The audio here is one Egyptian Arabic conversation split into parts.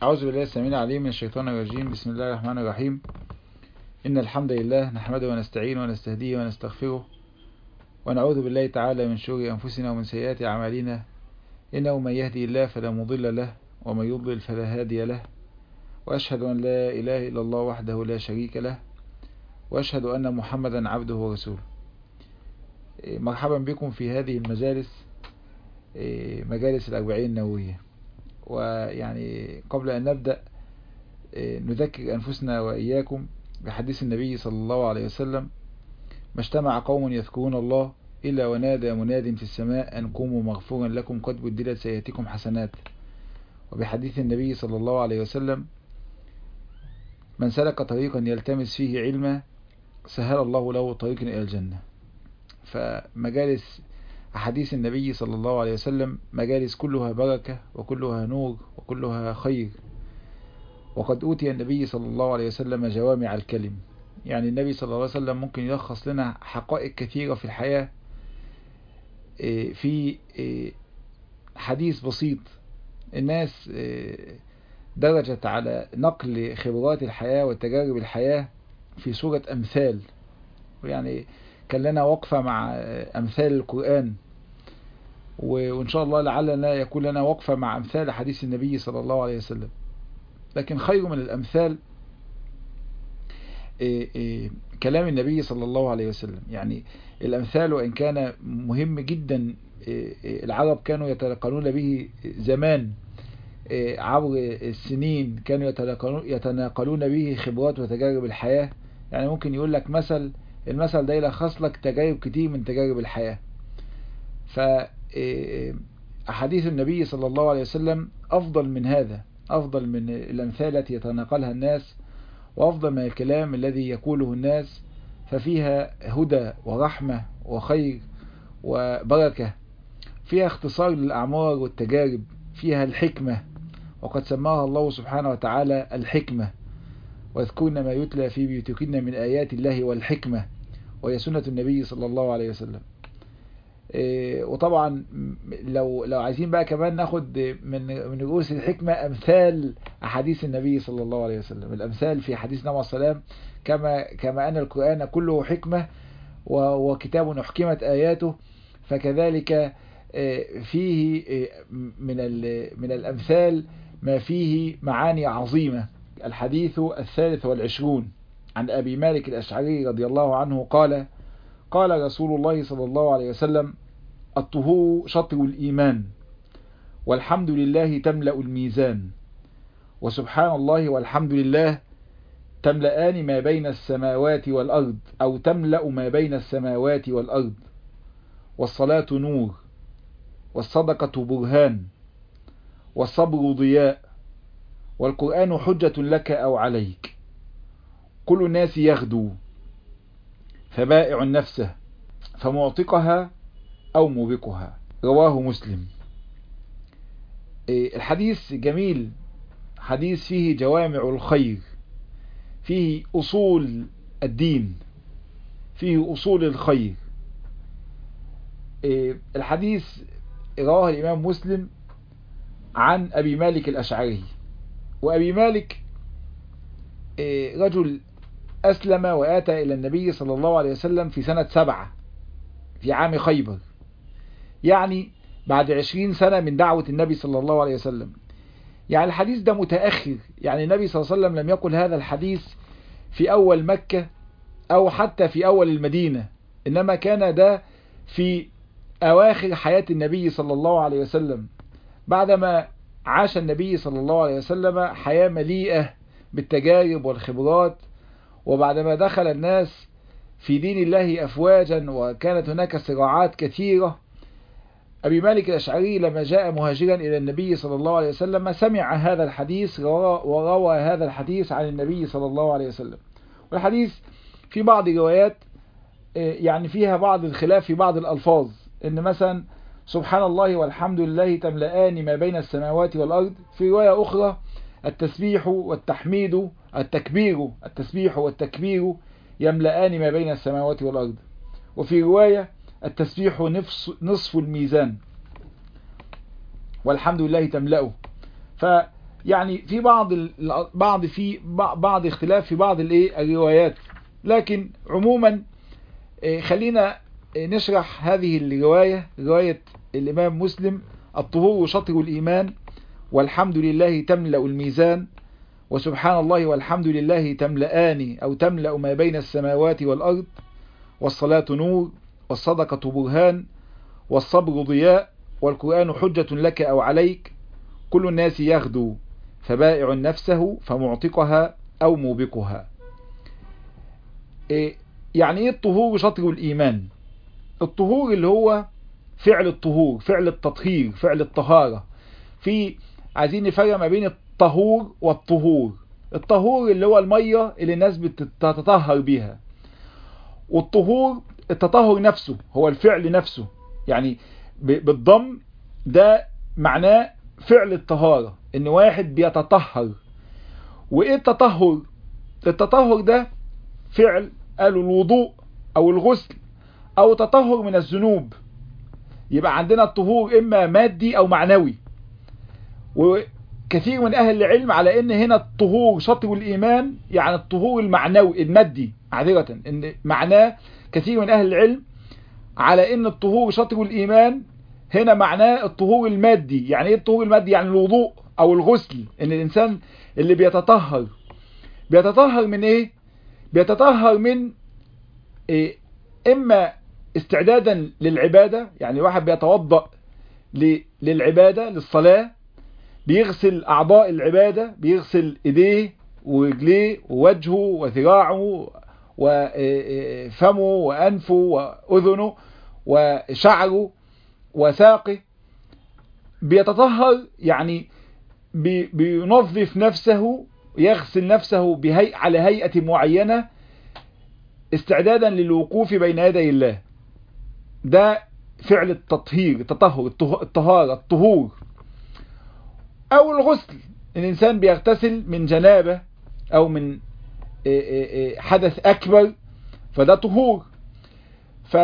أعوذ بالله السميع العليم من الشيطان الرجيم بسم الله الرحمن الرحيم إن الحمد لله نحمده ونستعين ونستهديه ونستغفره ونعوذ بالله تعالى من شرور أنفسنا ومن سيئات أعمالنا إنه من يهدي الله فلا مضل له ومن يضلل فلا هادي له وأشهد أن لا إله إلا الله وحده لا شريك له وأشهد أن محمدا عبده ورسوله مرحبا بكم في هذه المجالس مجالس الأربعين النووية ويعني قبل أن نبدأ نذكر أنفسنا وإياكم بحديث النبي صلى الله عليه وسلم ما اجتمع قوم يذكرون الله إلا ونادى مناد في السماء أن قوموا مغفورا لكم قد بدلت سيئاتكم حسنات وبحديث النبي صلى الله عليه وسلم من سلك طريقا يلتمس فيه علما سهل الله له طريقا إلى الجنة فمجالس أحاديث النبي صلى الله عليه وسلم مجالس كلها بركة وكلها نور وكلها خير وقد أوتي النبي صلى الله عليه وسلم جوامع الكلم يعني النبي صلى الله عليه وسلم ممكن يلخص لنا حقائق كثيرة في الحياة في حديث بسيط الناس درجت على نقل خبرات الحياة وتجارب الحياة في صورة أمثال يعني كان لنا وقفة مع أمثال القرآن وإن شاء الله لعلنا يكون لنا وقفة مع أمثال حديث النبي صلى الله عليه وسلم لكن خير من الأمثال كلام النبي صلى الله عليه وسلم يعني الأمثال وإن كان مهم جدا العرب كانوا يتلقنون به زمان عبر السنين كانوا يتناقلون به خبرات وتجارب الحياة يعني ممكن يقول لك مثل المثل ده يلخص لك تجارب كتير من تجارب الحياة فأحاديث النبي صلى الله عليه وسلم أفضل من هذا أفضل من الأمثال التي يتناقلها الناس وأفضل من الكلام الذي يقوله الناس ففيها هدى ورحمة وخير وبركة فيها اختصار للأعمار والتجارب فيها الحكمة وقد سماها الله سبحانه وتعالى الحكمة واذكرن ما يتلى في بيوتكن من آيات الله والحكمة وهي سنة النبي صلى الله عليه وسلم وطبعا لو لو عايزين بقى كمان ناخد من من رؤوس الحكمة أمثال أحاديث النبي صلى الله عليه وسلم الأمثال في حديث النبي عليه السلام كما كما أن القرآن كله حكمة وكتاب أحكمت آياته فكذلك فيه من من الأمثال ما فيه معاني عظيمة الحديث الثالث والعشرون عن أبي مالك الأشعري رضي الله عنه قال قال رسول الله صلى الله عليه وسلم الطهور شطر الإيمان والحمد لله تملأ الميزان وسبحان الله والحمد لله تملأان ما بين السماوات والأرض أو تملأ ما بين السماوات والأرض والصلاة نور والصدقة برهان والصبر ضياء والقرآن حجة لك أو عليك كل الناس يغدو فبائع نفسه فمعتقها أو موبقها رواه مسلم الحديث جميل حديث فيه جوامع الخير فيه أصول الدين فيه أصول الخير الحديث رواه الإمام مسلم عن أبي مالك الأشعري وأبي مالك رجل أسلم وآتى إلى النبي صلى الله عليه وسلم في سنة سبعة في عام خيبر يعني بعد عشرين سنة من دعوة النبي صلى الله عليه وسلم يعني الحديث ده متأخر يعني النبي صلى الله عليه وسلم لم يقل هذا الحديث في أول مكة أو حتى في أول المدينة إنما كان ده في أواخر حياة النبي صلى الله عليه وسلم بعدما عاش النبي صلى الله عليه وسلم حياة مليئة بالتجارب والخبرات وبعدما دخل الناس في دين الله أفواجا وكانت هناك صراعات كثيرة أبي مالك الأشعري لما جاء مهاجرا إلى النبي صلى الله عليه وسلم سمع هذا الحديث وروى هذا الحديث عن النبي صلى الله عليه وسلم والحديث في بعض الروايات يعني فيها بعض الخلاف في بعض الألفاظ إن مثلا سبحان الله والحمد لله تملأان ما بين السماوات والأرض في رواية أخرى التسبيح والتحميد التكبير التسبيح والتكبير يملأان ما بين السماوات والأرض وفي رواية التسبيح نصف الميزان والحمد لله تملأه يعني في بعض ال... بعض في بعض اختلاف في بعض الايه الروايات لكن عموما خلينا نشرح هذه الرواية رواية الإمام مسلم الطهور شطر الإيمان والحمد لله تملأ الميزان وسبحان الله والحمد لله تملأان أو تملأ ما بين السماوات والأرض والصلاة نور والصدقة برهان والصبر ضياء والقرآن حجة لك أو عليك كل الناس يغدو فبائع نفسه فمعتقها أو موبقها إيه يعني ايه الطهور شطر الإيمان الطهور اللي هو فعل الطهور فعل التطهير فعل الطهارة في عايزين نفرق ما بين الطهور والطهور الطهور اللي هو المية اللي الناس بتتطهر بيها والطهور التطهر نفسه هو الفعل نفسه يعني بالضم ده معناه فعل الطهارة ان واحد بيتطهر وايه التطهر التطهر ده فعل قالوا الوضوء او الغسل او تطهر من الذنوب يبقى عندنا الطهور اما مادي او معنوي وكثير من اهل العلم على ان هنا الطهور شطر الايمان يعني الطهور المعنوي المادي معذرة ان معناه كثير من اهل العلم على ان الطهور شطر الايمان هنا معناه الطهور المادي يعني ايه الطهور المادي يعني الوضوء او الغسل ان الانسان اللي بيتطهر بيتطهر من ايه بيتطهر من إيه اما استعدادا للعبادة يعني واحد بيتوضأ للعبادة للصلاة بيغسل اعضاء العبادة بيغسل ايديه ورجليه ووجهه وذراعه وفمه وانفه واذنه وشعره وساقه بيتطهر يعني بي بينظف نفسه يغسل نفسه بهي على هيئة معينة استعدادا للوقوف بين يدي الله ده فعل التطهير التطهر الطهارة الطهور او الغسل الانسان بيغتسل من جنابة او من حدث اكبر فده طهور ف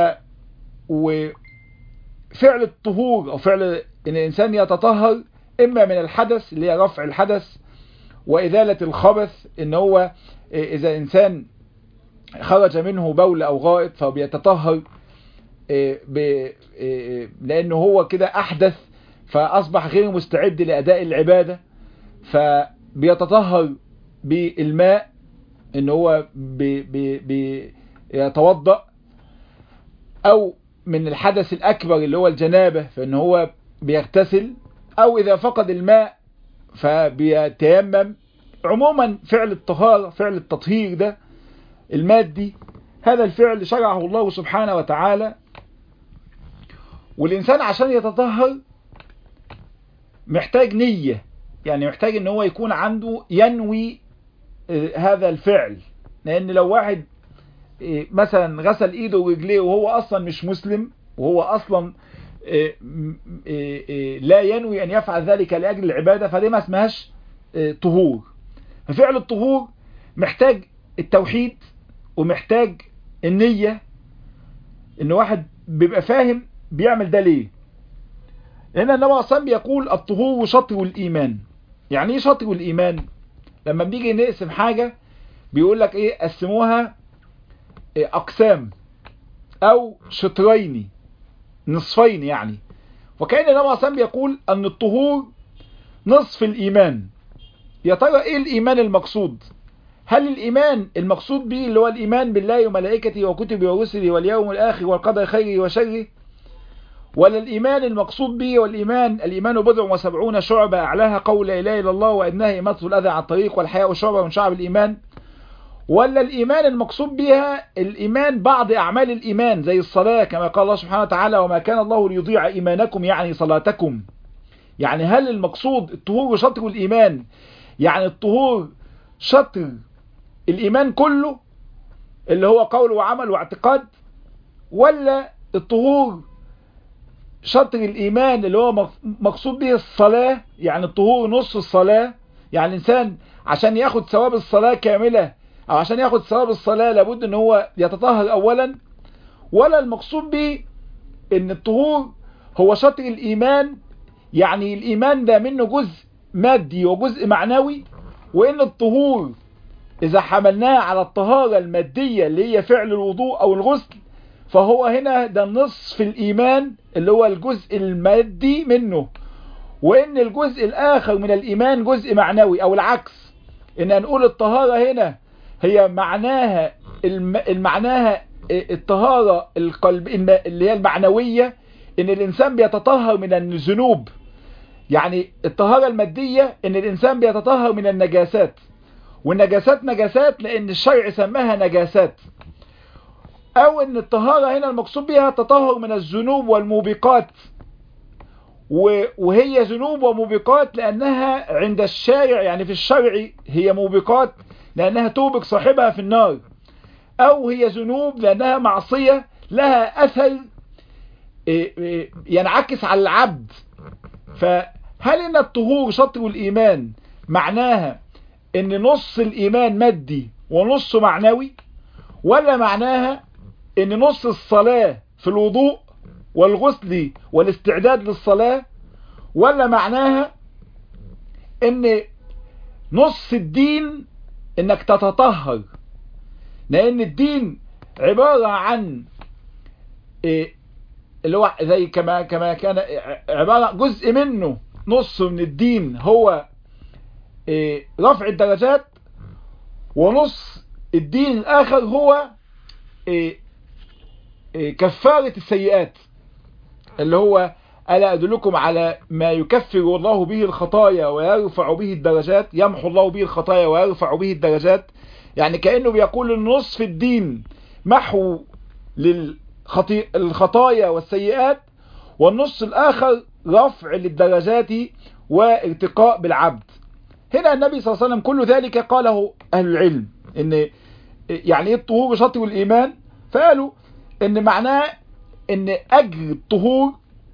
وفعل الطهور او فعل ان الانسان يتطهر اما من الحدث اللي هي رفع الحدث وازالة الخبث ان هو اذا انسان خرج منه بول او غائط فبيتطهر لانه هو كده احدث فاصبح غير مستعد لاداء العبادة فبيتطهر بالماء ان هو بي بي بيتوضأ او من الحدث الاكبر اللي هو الجنابة فان هو بيغتسل او اذا فقد الماء فبيتيمم عموما فعل الطهارة فعل التطهير ده المادي هذا الفعل شرعه الله سبحانه وتعالى والإنسان عشان يتطهر محتاج نية يعني محتاج ان هو يكون عنده ينوي هذا الفعل لان لو واحد مثلا غسل ايده ورجليه وهو اصلا مش مسلم وهو اصلا لا ينوي ان يفعل ذلك لاجل العبادة فدي ما اسمهاش طهور ففعل الطهور محتاج التوحيد ومحتاج النية ان واحد بيبقى فاهم بيعمل ده ليه لان النبي اصلا بيقول الطهور شطر الايمان يعني ايه شطر الايمان لما بنيجي نقسم حاجة بيقول لك ايه قسموها إيه اقسام او شطرين نصفين يعني وكأن النبي اصلا بيقول ان الطهور نصف الايمان يا ترى ايه الايمان المقصود هل الإيمان المقصود به اللي هو الإيمان بالله وملائكته وكتبه ورسله واليوم الآخر والقدر خيره وشره ولا الإيمان المقصود به والإيمان الإيمان بضع وسبعون شعبة أعلاها قول لا إله إلا الله وإنها إماطة الأذى عن الطريق والحياء شعبة من شعب الإيمان ولا الإيمان المقصود بها الإيمان بعض أعمال الإيمان زي الصلاة كما قال الله سبحانه وتعالى وما كان الله ليضيع إيمانكم يعني صلاتكم يعني هل المقصود الطهور شطر الإيمان يعني الطهور شطر الإيمان كله اللي هو قول وعمل واعتقاد ولا الطهور شطر الإيمان اللي هو مقصود به الصلاة يعني الطهور نص الصلاة يعني الإنسان عشان ياخد ثواب الصلاة كاملة أو عشان ياخد ثواب الصلاة لابد أن هو يتطهر أولا ولا المقصود به أن الطهور هو شطر الإيمان يعني الإيمان ده منه جزء مادي وجزء معنوي وان الطهور اذا حملناه على الطهارة المادية اللي هي فعل الوضوء او الغسل فهو هنا ده نصف الايمان اللي هو الجزء المادي منه وان الجزء الاخر من الايمان جزء معنوي او العكس ان نقول الطهارة هنا هي معناها المعناها الطهارة القلب اللي هي المعنوية ان الانسان بيتطهر من الذنوب يعني الطهارة المادية ان الانسان بيتطهر من النجاسات والنجاسات نجاسات لان الشرع سماها نجاسات او ان الطهارة هنا المقصود بها التطهر من الذنوب والموبقات وهي ذنوب وموبقات لانها عند الشارع يعني في الشرع هي موبقات لانها توبق صاحبها في النار او هي ذنوب لانها معصية لها اثر ينعكس على العبد فهل ان الطهور شطر الايمان معناها ان نص الايمان مادي ونص معنوي ولا معناها ان نص الصلاة في الوضوء والغسل والاستعداد للصلاة ولا معناها ان نص الدين انك تتطهر لان الدين عبارة عن إيه اللي هو زي كما كما كان عبارة جزء منه نص من الدين هو إيه رفع الدرجات ونص الدين الاخر هو إيه كفارة السيئات اللي هو ألا أدلكم على ما يكفر الله به الخطايا ويرفع به الدرجات يمحو الله به الخطايا ويرفع به الدرجات يعني كأنه بيقول النصف الدين محو للخطايا والسيئات والنص الآخر رفع للدرجات وارتقاء بالعبد هنا النبي صلى الله عليه وسلم كل ذلك قاله أهل العلم إن يعني ايه الطهور شطر الإيمان فقالوا ان معناه ان اجر الطهور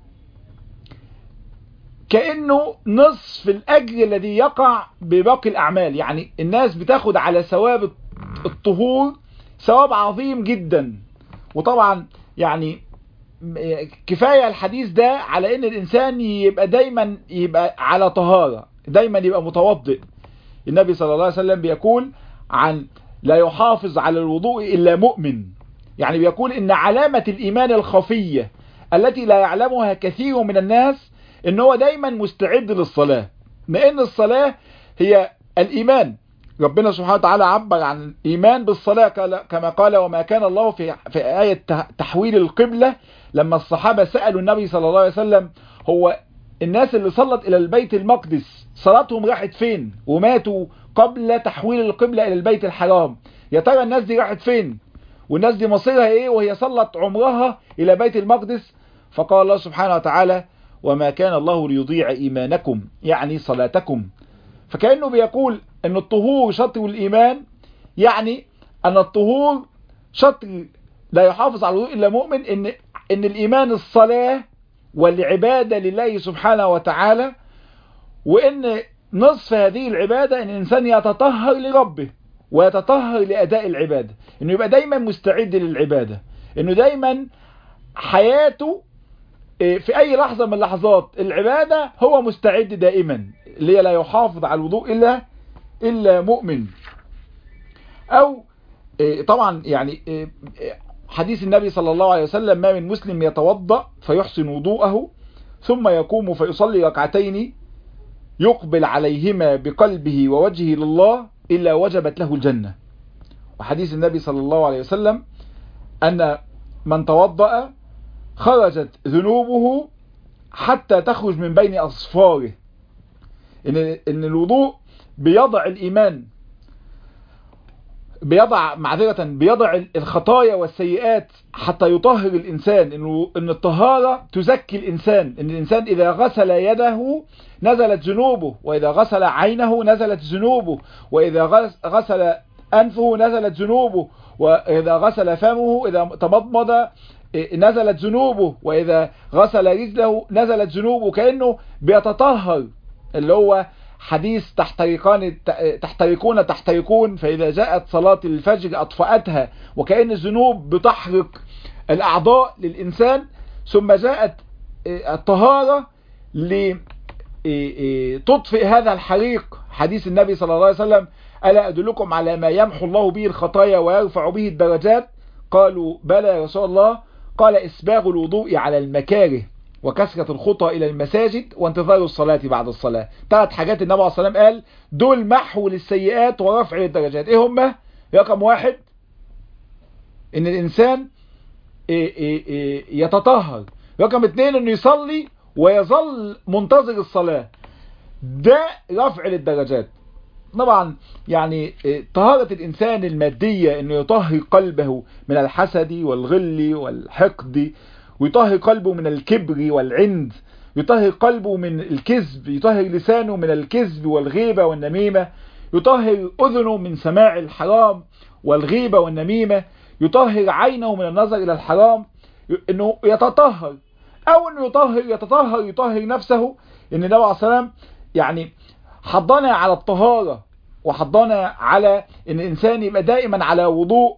كأنه نصف الاجر الذي يقع بباقي الاعمال يعني الناس بتاخد على ثواب الطهور ثواب عظيم جدا وطبعا يعني كفاية الحديث ده على ان الانسان يبقى دايما يبقى على طهارة دايما يبقى متوضئ النبي صلى الله عليه وسلم بيقول عن لا يحافظ على الوضوء الا مؤمن يعني بيقول ان علامة الايمان الخفية التي لا يعلمها كثير من الناس ان هو دايما مستعد للصلاة لان الصلاة هي الايمان ربنا سبحانه وتعالى عبر عن الايمان بالصلاة كما قال وما كان الله في, في آية تحويل القبلة لما الصحابة سألوا النبي صلى الله عليه وسلم هو الناس اللي صلت الى البيت المقدس صلاتهم راحت فين وماتوا قبل تحويل القبلة الى البيت الحرام يا ترى الناس دي راحت فين والناس دي مصيرها ايه وهي صلت عمرها الى بيت المقدس فقال الله سبحانه وتعالى وما كان الله ليضيع ايمانكم يعني صلاتكم فكأنه بيقول ان الطهور شطر الايمان يعني ان الطهور شطر لا يحافظ على الوضوء الا مؤمن ان ان الايمان الصلاة والعبادة لله سبحانه وتعالى وان نصف هذه العبادة ان الانسان يتطهر لربه ويتطهر لأداء العبادة انه يبقى دايما مستعد للعبادة انه دايما حياته في اي لحظة من لحظات العبادة هو مستعد دائما اللي لا يحافظ على الوضوء الا الا مؤمن او طبعا يعني حديث النبي صلى الله عليه وسلم ما من مسلم يتوضأ فيحسن وضوءه ثم يقوم فيصلي ركعتين يقبل عليهما بقلبه ووجهه لله إلا وجبت له الجنة وحديث النبي صلى الله عليه وسلم أن من توضأ خرجت ذنوبه حتى تخرج من بين أصفاره إن, إن الوضوء بيضع الإيمان بيضع معذرة بيضع الخطايا والسيئات حتى يطهر الإنسان إنه إن الطهارة تزكي الإنسان إن الإنسان إذا غسل يده نزلت ذنوبه وإذا غسل عينه نزلت ذنوبه وإذا غسل أنفه نزلت ذنوبه وإذا غسل فمه إذا تمضمض نزلت ذنوبه وإذا غسل رجله نزلت ذنوبه كأنه بيتطهر اللي هو حديث تحترقان تحترقون تحترقون فإذا جاءت صلاة الفجر أطفأتها وكأن الذنوب بتحرق الأعضاء للإنسان ثم جاءت الطهارة تطفئ هذا الحريق حديث النبي صلى الله عليه وسلم ألا أدلكم على ما يمحو الله به الخطايا ويرفع به الدرجات قالوا بلى يا رسول الله قال إسباغ الوضوء على المكاره وكثرة الخطى إلى المساجد وانتظار الصلاة بعد الصلاة ثلاث حاجات النبي عليه الصلاة والسلام قال دول محو للسيئات ورفع للدرجات ايه هم رقم واحد ان الانسان يتطهر رقم اثنين انه يصلي ويظل منتظر الصلاة ده رفع للدرجات طبعا يعني طهارة الإنسان المادية أنه يطهر قلبه من الحسد والغل والحقد ويطهر قلبه من الكبر والعند يطهر قلبه من الكذب يطهر لسانه من الكذب والغيبة والنميمة يطهر أذنه من سماع الحرام والغيبة والنميمة يطهر عينه من النظر إلى الحرام أنه يتطهر أو أنه يطهر يتطهر يطهر نفسه أن النبي عليه السلام يعني حضنا على الطهارة وحضنا على ان الانسان يبقى دائما على وضوء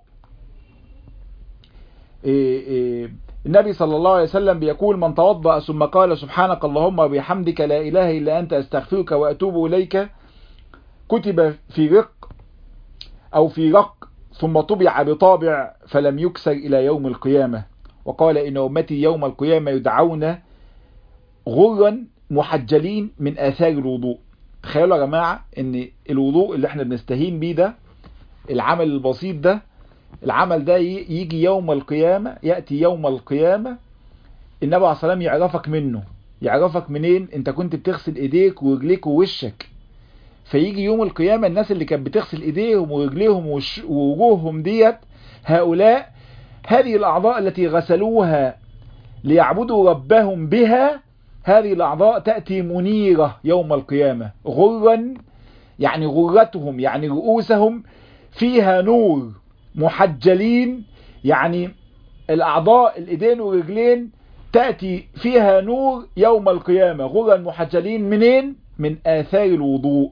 إيه إيه النبي صلى الله عليه وسلم بيقول من توضأ ثم قال سبحانك اللهم وبحمدك لا اله الا انت استغفرك واتوب اليك كتب في رق او في رق ثم طبع بطابع فلم يكسر الى يوم القيامة وقال ان امتي يوم القيامة يدعون غرا محجلين من اثار الوضوء تخيلوا يا جماعة ان الوضوء اللي احنا بنستهين بيه ده العمل البسيط ده العمل ده يجي يوم القيامة يأتي يوم القيامة النبي عليه الصلاة والسلام يعرفك منه يعرفك منين انت كنت بتغسل ايديك ورجليك ووشك فيجي يوم القيامة الناس اللي كانت بتغسل ايديهم ورجليهم ووجوههم ديت هؤلاء هذه الاعضاء التي غسلوها ليعبدوا ربهم بها هذه الأعضاء تأتي منيرة يوم القيامة غرا يعني غرتهم يعني رؤوسهم فيها نور محجلين يعني الأعضاء الإيدين والرجلين تأتي فيها نور يوم القيامة غرا محجلين منين؟ من آثار الوضوء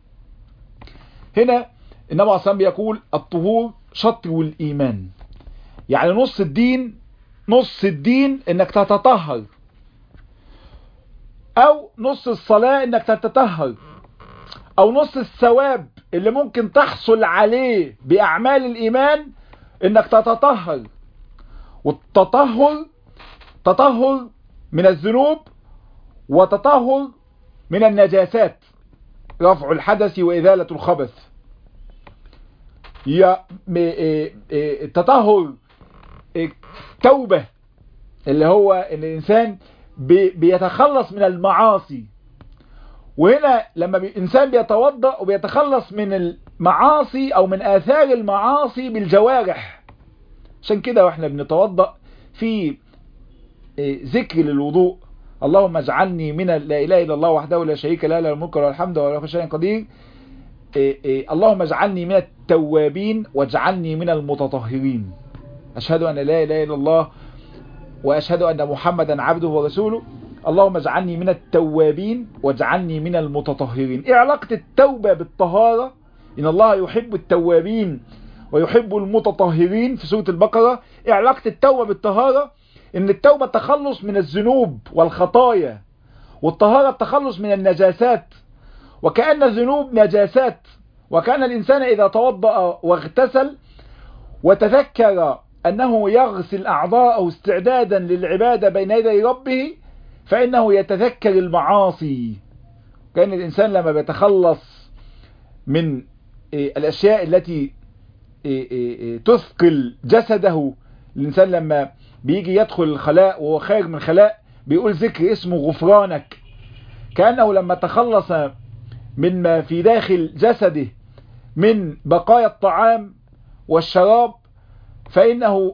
هنا النبي عليه الصلاة يقول الطهور شطر الإيمان يعني نص الدين نص الدين انك تتطهر او نص الصلاة انك تتطهر او نص الثواب اللي ممكن تحصل عليه باعمال الايمان انك تتطهر والتطهر تطهر من الذنوب وتطهر من النجاسات رفع الحدث وإزالة الخبث التطهر توبة اللي هو ان الانسان بيتخلص من المعاصي وهنا لما الانسان بيتوضأ وبيتخلص من المعاصي او من اثار المعاصي بالجوارح عشان كده واحنا بنتوضأ في ذكر للوضوء اللهم اجعلني من لا اله الا الله وحده لا شريك له له الملك وله الحمد وله كل شيء قدير اللهم اجعلني من التوابين واجعلني من المتطهرين اشهد ان لا اله الا الله واشهد ان محمدا عبده ورسوله اللهم اجعلني من التوابين واجعلني من المتطهرين ايه علاقه التوبه بالطهاره ان الله يحب التوابين ويحب المتطهرين في سوره البقره ايه علاقه التوبه بالطهاره ان التوبة التخلص من الذنوب والخطايا والطهارة التخلص من النجاسات وكأن الذنوب نجاسات وكان الإنسان إذا توضأ واغتسل وتذكر أنه يغسل أعضاءه استعدادا للعبادة بين يدي ربه فإنه يتذكر المعاصي كأن الإنسان لما بيتخلص من الأشياء التي تثقل جسده الإنسان لما بيجي يدخل الخلاء وهو خارج من الخلاء بيقول ذكر اسمه غفرانك كأنه لما تخلص مما في داخل جسده من بقايا الطعام والشراب فإنه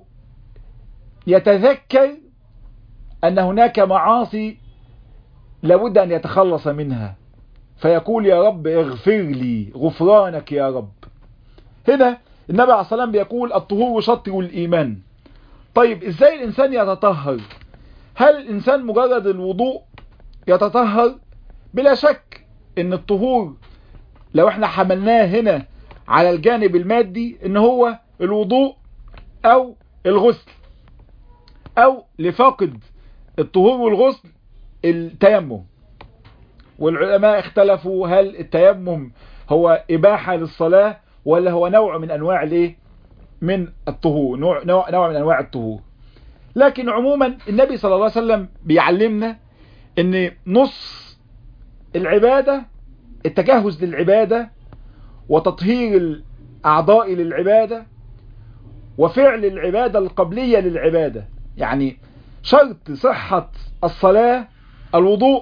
يتذكر أن هناك معاصي لابد أن يتخلص منها فيقول يا رب اغفر لي غفرانك يا رب هنا النبي عليه الصلاة والسلام بيقول الطهور شطر الإيمان طيب ازاي الانسان يتطهر هل الانسان مجرد الوضوء يتطهر بلا شك ان الطهور لو احنا حملناه هنا على الجانب المادي ان هو الوضوء او الغسل او لفاقد الطهور والغسل التيمم والعلماء اختلفوا هل التيمم هو إباحة للصلاة ولا هو نوع من أنواع الايه من الطهور نوع, نوع, نوع من أنواع الطهور لكن عموما النبي صلى الله عليه وسلم بيعلمنا ان نص العبادة التجهز للعبادة وتطهير الأعضاء للعبادة وفعل العبادة القبلية للعبادة يعني شرط صحة الصلاة الوضوء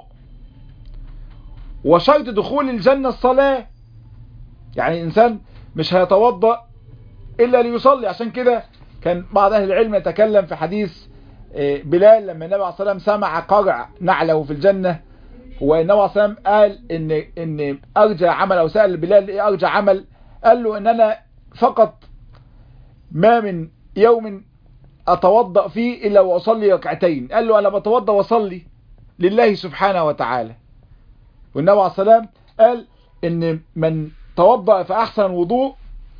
وشرط دخول الجنة الصلاة يعني إنسان مش هيتوضأ إلا ليصلي عشان كده كان بعض أهل العلم يتكلم في حديث بلال لما النبي عليه الصلاة والسلام سمع قرع نعله في الجنة والنبي عليه الصلاة والسلام قال إن, إن أرجى عمل أو سأل بلال إيه أرجى عمل قال له إن أنا فقط ما من يوم أتوضأ فيه إلا وأصلي ركعتين قال له أنا بتوضأ وأصلي لله سبحانه وتعالى والنبي عليه الصلاة والسلام قال إن من توضأ فأحسن وضوء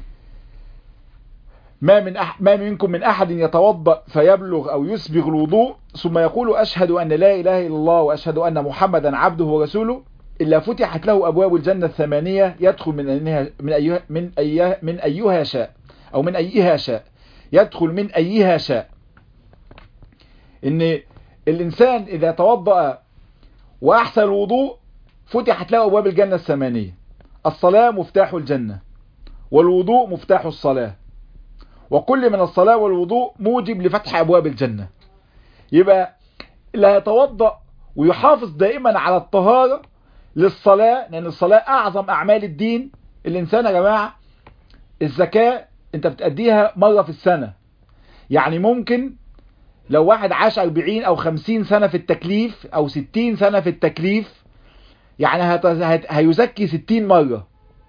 ما من أح... ما منكم من أحد يتوضأ فيبلغ أو يسبغ الوضوء ثم يقول أشهد أن لا إله إلا الله وأشهد أن محمدا عبده ورسوله إلا فتحت له أبواب الجنة الثمانية يدخل من أيها من أيها من أيها من أيها شاء أو من أيها شاء يدخل من أيها شاء إن الإنسان إذا توضأ وأحسن الوضوء فتحت له أبواب الجنة الثمانية الصلاة مفتاح الجنة والوضوء مفتاح الصلاة وكل من الصلاة والوضوء موجب لفتح أبواب الجنة يبقى اللي هيتوضأ ويحافظ دائما على الطهارة للصلاة لأن الصلاة أعظم أعمال الدين الإنسان يا جماعة الزكاة أنت بتأديها مرة في السنة يعني ممكن لو واحد عاش 40 أو 50 سنة في التكليف أو 60 سنة في التكليف يعني هيزكي 60 مرة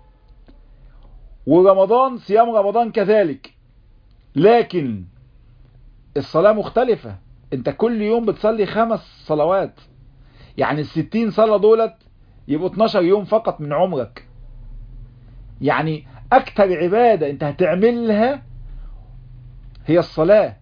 ورمضان صيام رمضان كذلك لكن الصلاة مختلفة انت كل يوم بتصلي خمس صلوات يعني الستين صلاة دولت يبقوا 12 يوم فقط من عمرك يعني اكتر عبادة انت هتعملها هي الصلاة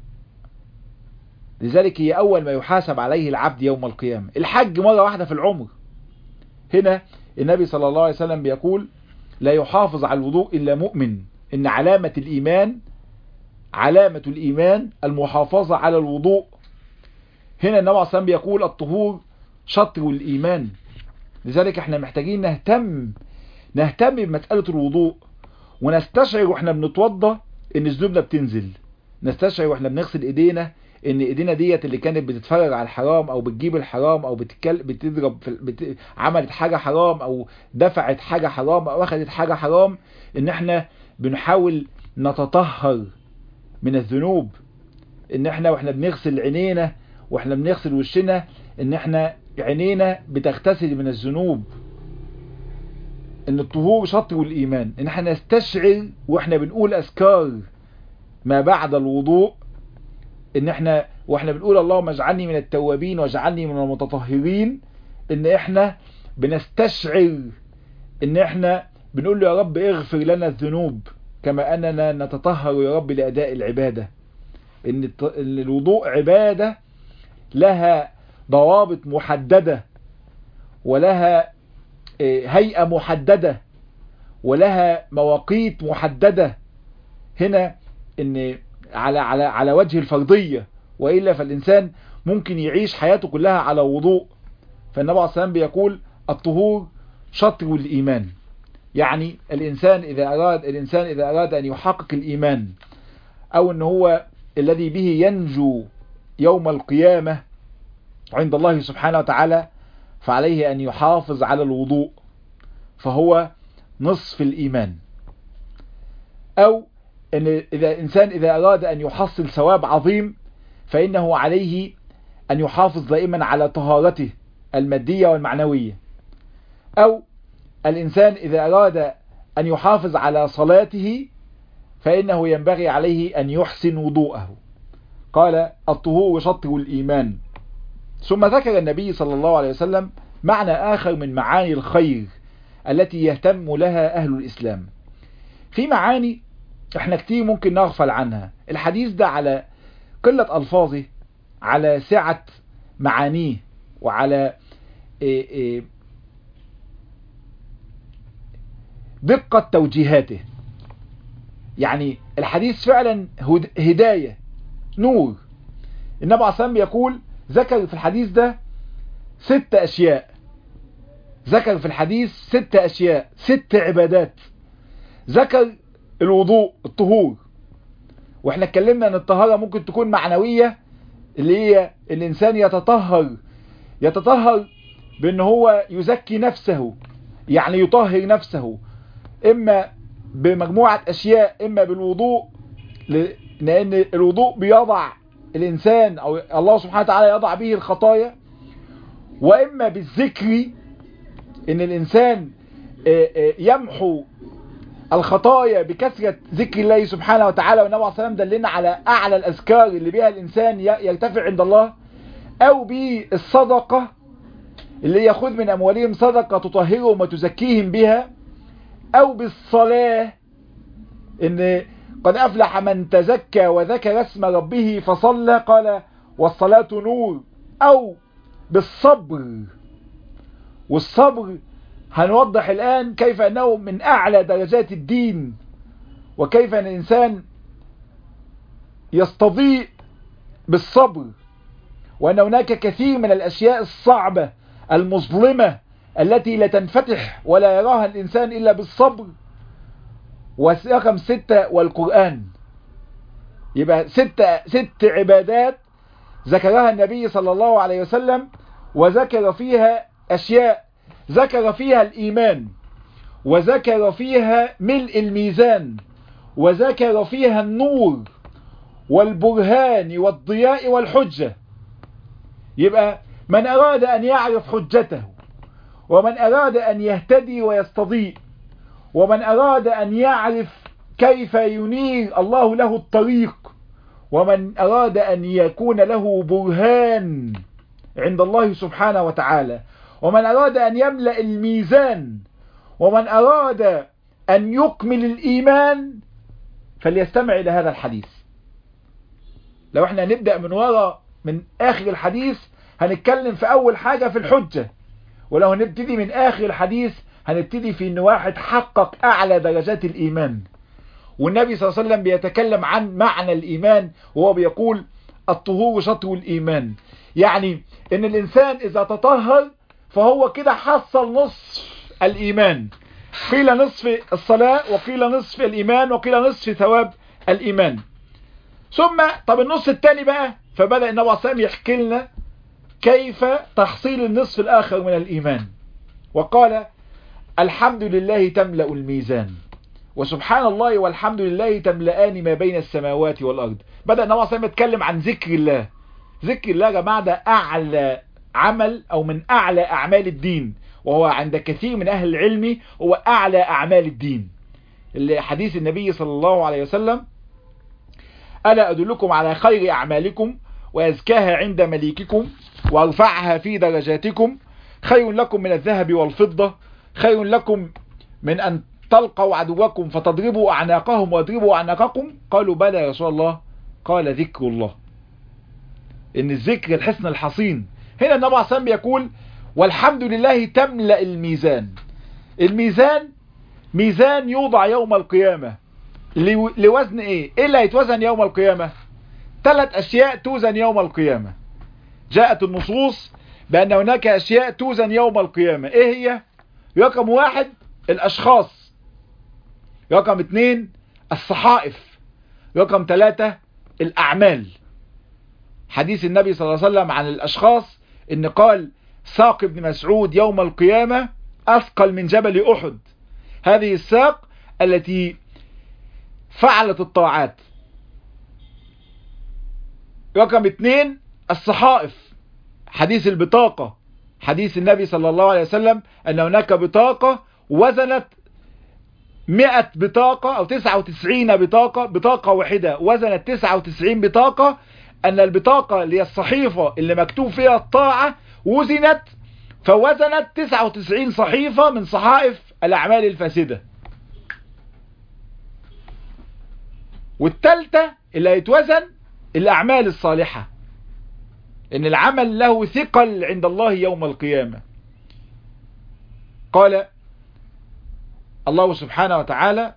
لذلك هي اول ما يحاسب عليه العبد يوم القيامة الحج مرة واحدة في العمر هنا النبي صلى الله عليه وسلم بيقول لا يحافظ على الوضوء الا مؤمن ان علامة الايمان علامة الإيمان المحافظة على الوضوء هنا النبي عليه الصلاة بيقول الطهور شطر الإيمان لذلك احنا محتاجين نهتم نهتم بمسألة الوضوء ونستشعر واحنا بنتوضى ان ذنوبنا بتنزل نستشعر واحنا بنغسل ايدينا ان ايدينا ديت اللي كانت بتتفرج على الحرام او بتجيب الحرام او بتكل بتضرب في بت... عملت حاجة حرام او دفعت حاجة حرام او اخذت حاجة حرام ان احنا بنحاول نتطهر من الذنوب ان احنا واحنا بنغسل عينينا واحنا بنغسل وشنا ان احنا عينينا بتغتسل من الذنوب ان الطهور شطر الايمان ان احنا نستشعر واحنا بنقول اذكار ما بعد الوضوء ان احنا واحنا بنقول اللهم اجعلني من التوابين واجعلني من المتطهرين ان احنا بنستشعر ان احنا بنقول له يا رب اغفر لنا الذنوب كما أننا نتطهر يا رب لأداء العبادة إن الوضوء عبادة لها ضوابط محددة ولها هيئة محددة ولها مواقيت محددة هنا إن على على على وجه الفرضية وإلا فالإنسان ممكن يعيش حياته كلها على وضوء فالنبي عليه الصلاة والسلام بيقول الطهور شطر الإيمان يعني الإنسان إذا أراد الإنسان إذا أراد أن يحقق الإيمان أو أن هو الذي به ينجو يوم القيامة عند الله سبحانه وتعالى فعليه أن يحافظ على الوضوء فهو نصف الإيمان أو أن إذا الإنسان إذا أراد أن يحصل ثواب عظيم فإنه عليه أن يحافظ دائما على طهارته المادية والمعنوية أو الإنسان إذا أراد أن يحافظ على صلاته فإنه ينبغي عليه أن يحسن وضوءه قال الطهور شطر الإيمان ثم ذكر النبي صلى الله عليه وسلم معنى آخر من معاني الخير التي يهتم لها أهل الإسلام في معاني احنا كتير ممكن نغفل عنها الحديث ده على قلة ألفاظه على سعة معانيه وعلى إيه إيه دقة توجيهاته يعني الحديث فعلا هداية نور النبي عليه الصلاة يقول ذكر في الحديث ده ست أشياء ذكر في الحديث ست أشياء ست عبادات ذكر الوضوء الطهور واحنا اتكلمنا ان الطهارة ممكن تكون معنوية اللي هي الانسان يتطهر يتطهر بان هو يزكي نفسه يعني يطهر نفسه اما بمجموعة اشياء اما بالوضوء لان الوضوء بيضع الانسان او الله سبحانه وتعالى يضع به الخطايا واما بالذكر ان الانسان يمحو الخطايا بكثرة ذكر الله سبحانه وتعالى والنبي عليه الصلاة والسلام دلنا على أعلى الأذكار اللي بها الإنسان يرتفع عند الله أو بالصدقة اللي يأخذ من أموالهم صدقة تطهرهم وتزكيهم بها أو بالصلاة إن قد أفلح من تزكى وذكر اسم ربه فصلى قال والصلاة نور أو بالصبر والصبر هنوضح الآن كيف أنه من أعلى درجات الدين وكيف أن الإنسان يستضيء بالصبر وأن هناك كثير من الأشياء الصعبة المظلمة التي لا تنفتح ولا يراها الإنسان إلا بالصبر ورقم ستة والقرآن يبقى ستة ست عبادات ذكرها النبي صلى الله عليه وسلم وذكر فيها أشياء ذكر فيها الإيمان وذكر فيها ملء الميزان وذكر فيها النور والبرهان والضياء والحجة يبقى من أراد أن يعرف حجته ومن أراد أن يهتدي ويستضيء ومن أراد أن يعرف كيف ينير الله له الطريق ومن أراد أن يكون له برهان عند الله سبحانه وتعالى ومن أراد أن يملأ الميزان ومن أراد أن يكمل الإيمان فليستمع إلى هذا الحديث لو احنا نبدأ من وراء من آخر الحديث هنتكلم في أول حاجة في الحجة ولو هنبتدي من آخر الحديث هنبتدي في أن واحد حقق أعلى درجات الإيمان والنبي صلى الله عليه وسلم بيتكلم عن معنى الإيمان وهو بيقول الطهور شطر الإيمان يعني أن الإنسان إذا تطهر فهو كده حصل نصف الإيمان قيل نصف الصلاة وقيل نصف الإيمان وقيل نصف ثواب الإيمان ثم طب النص الثاني بقى فبدأ النبي عليه الصلاة يحكي لنا كيف تحصيل النصف الآخر من الإيمان وقال الحمد لله تملأ الميزان وسبحان الله والحمد لله تملأان ما بين السماوات والأرض بدأ النبي عليه الصلاة يتكلم عن ذكر الله ذكر الله يا جماعة ده أعلى عمل أو من أعلى أعمال الدين وهو عند كثير من أهل العلم هو أعلى أعمال الدين حديث النبي صلى الله عليه وسلم ألا أدلكم على خير أعمالكم وأزكاها عند مليككم وأرفعها في درجاتكم خير لكم من الذهب والفضة خير لكم من أن تلقوا عدوكم فتضربوا أعناقهم ويضربوا أعناقكم قالوا بلى يا رسول الله قال ذكر الله إن الذكر الحسن الحصين هنا النبي عليه الصلاة يقول والحمد لله تملأ الميزان الميزان ميزان يوضع يوم القيامة لوزن ايه ايه اللي هيتوزن يوم القيامة ثلاث اشياء توزن يوم القيامة جاءت النصوص بان هناك اشياء توزن يوم القيامة ايه هي رقم واحد الاشخاص رقم اثنين الصحائف رقم ثلاثة الاعمال حديث النبي صلى الله عليه وسلم عن الاشخاص ان قال ساق ابن مسعود يوم القيامة اثقل من جبل احد هذه الساق التي فعلت الطاعات رقم اثنين الصحائف حديث البطاقة حديث النبي صلى الله عليه وسلم ان هناك بطاقة وزنت مئة بطاقة او تسعة وتسعين بطاقة بطاقة واحدة وزنت تسعة وتسعين بطاقة ان البطاقة اللي هي الصحيفة اللي مكتوب فيها الطاعة وزنت فوزنت تسعة وتسعين صحيفة من صحائف الاعمال الفاسدة والتالتة اللي هيتوزن الأعمال الصالحة إن العمل له ثقل عند الله يوم القيامة قال الله سبحانه وتعالى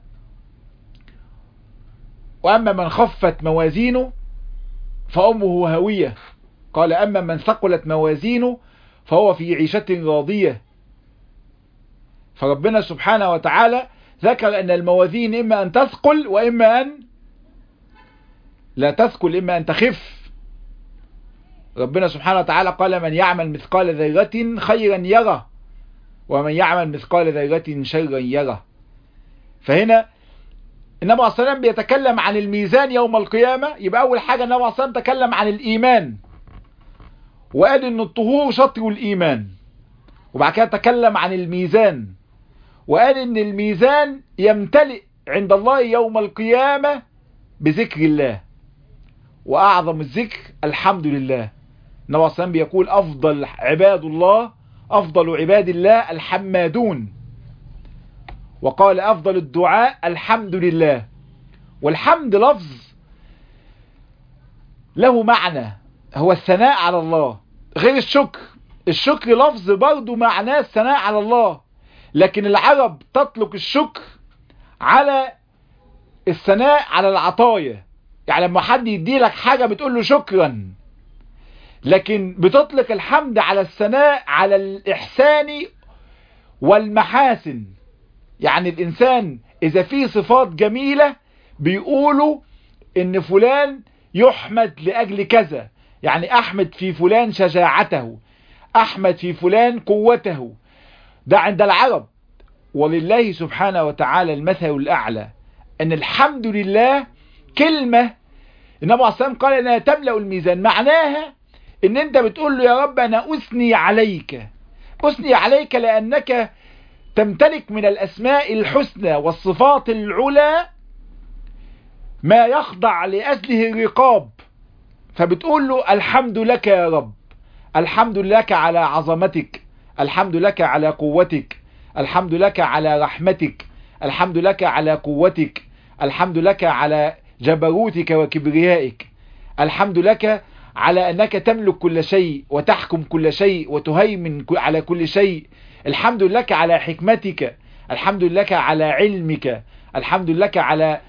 وأما من خفت موازينه فأمه هاوية قال أما من ثقلت موازينه فهو في عيشة راضية فربنا سبحانه وتعالى ذكر أن الموازين إما أن تثقل وإما أن لا تثقل إما أن تخف ربنا سبحانه وتعالى قال من يعمل مثقال ذرة خيرا يرى ومن يعمل مثقال ذرة شرا يرى فهنا النبي عليه الصلاة بيتكلم عن الميزان يوم القيامة يبقى أول حاجة النبي عليه الصلاة تكلم عن الإيمان وقال إن الطهور شطر الإيمان وبعد كده تكلم عن الميزان وقال إن الميزان يمتلئ عند الله يوم القيامة بذكر الله وأعظم الذكر الحمد لله النبي عليه الصلاة بيقول أفضل عباد الله أفضل عباد الله الحمادون وقال أفضل الدعاء الحمد لله والحمد لفظ له معنى هو الثناء على الله غير الشكر الشكر لفظ برضه معناه الثناء على الله لكن العرب تطلق الشكر على الثناء على العطايا يعني لما حد يدي لك حاجة بتقول له شكرا لكن بتطلق الحمد على الثناء على الإحسان والمحاسن يعني الإنسان إذا فيه صفات جميلة بيقولوا إن فلان يحمد لأجل كذا يعني أحمد في فلان شجاعته أحمد في فلان قوته ده عند العرب ولله سبحانه وتعالى المثل الأعلى أن الحمد لله كلمة النبي عليه الصلاة قال أنها تملأ الميزان معناها ان انت بتقول له يا رب انا اثني عليك اثني عليك لانك تمتلك من الاسماء الحسنى والصفات العلى ما يخضع لأجله الرقاب فبتقول له الحمد لك يا رب الحمد لك على عظمتك الحمد لك على قوتك الحمد لك على رحمتك الحمد لك على قوتك الحمد لك على جبروتك وكبريائك الحمد لك على أنك تملك كل شيء وتحكم كل شيء وتهيمن على كل شيء الحمد لك على حكمتك الحمد لك على علمك الحمد لك على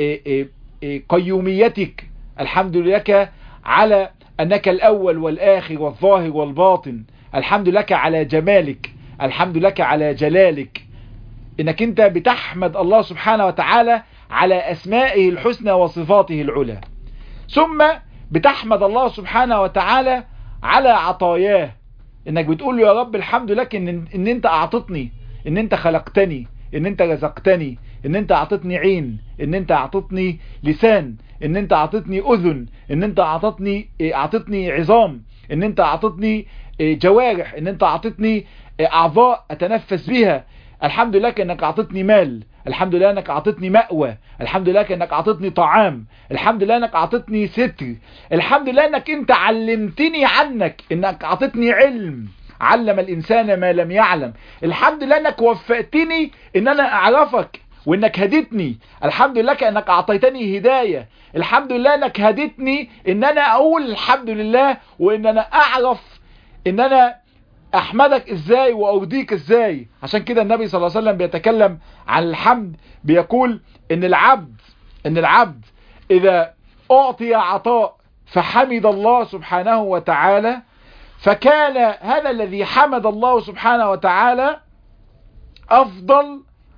قيوميتك الحمد لك على أنك الأول والآخر والظاهر والباطن الحمد لك على جمالك الحمد لك على جلالك انك انت بتحمد الله سبحانه وتعالى على اسمائه الحسنى وصفاته العلى ثم بتحمد الله سبحانه وتعالى على عطاياه انك بتقول له يا رب الحمد لك ان, إن انت اعطتني ان انت خلقتني ان انت رزقتني ان انت اعطتني عين ان انت اعطتني لسان ان انت اعطتني اذن ان انت اعطتني اعطتني عظام ان انت اعطتني جوارح ان انت اعطتني اعضاء اتنفس بها الحمد لله انك اعطتني مال الحمد لله انك اعطتني مأوى الحمد لله انك اعطتني طعام الحمد لله انك اعطتني ستر الحمد لله انك انت علمتني عنك انك اعطتني علم علم الانسان ما لم يعلم الحمد لله انك وفقتني ان انا اعرفك وانك هديتني الحمد لله انك اعطيتني هداية الحمد لله انك هديتني ان انا اقول الحمد لله وان انا اعرف ان انا احمدك ازاي وارضيك ازاي عشان كده النبي صلى الله عليه وسلم بيتكلم عن الحمد بيقول ان العبد ان العبد اذا اعطي عطاء فحمد الله سبحانه وتعالى فكان هذا الذي حمد الله سبحانه وتعالى افضل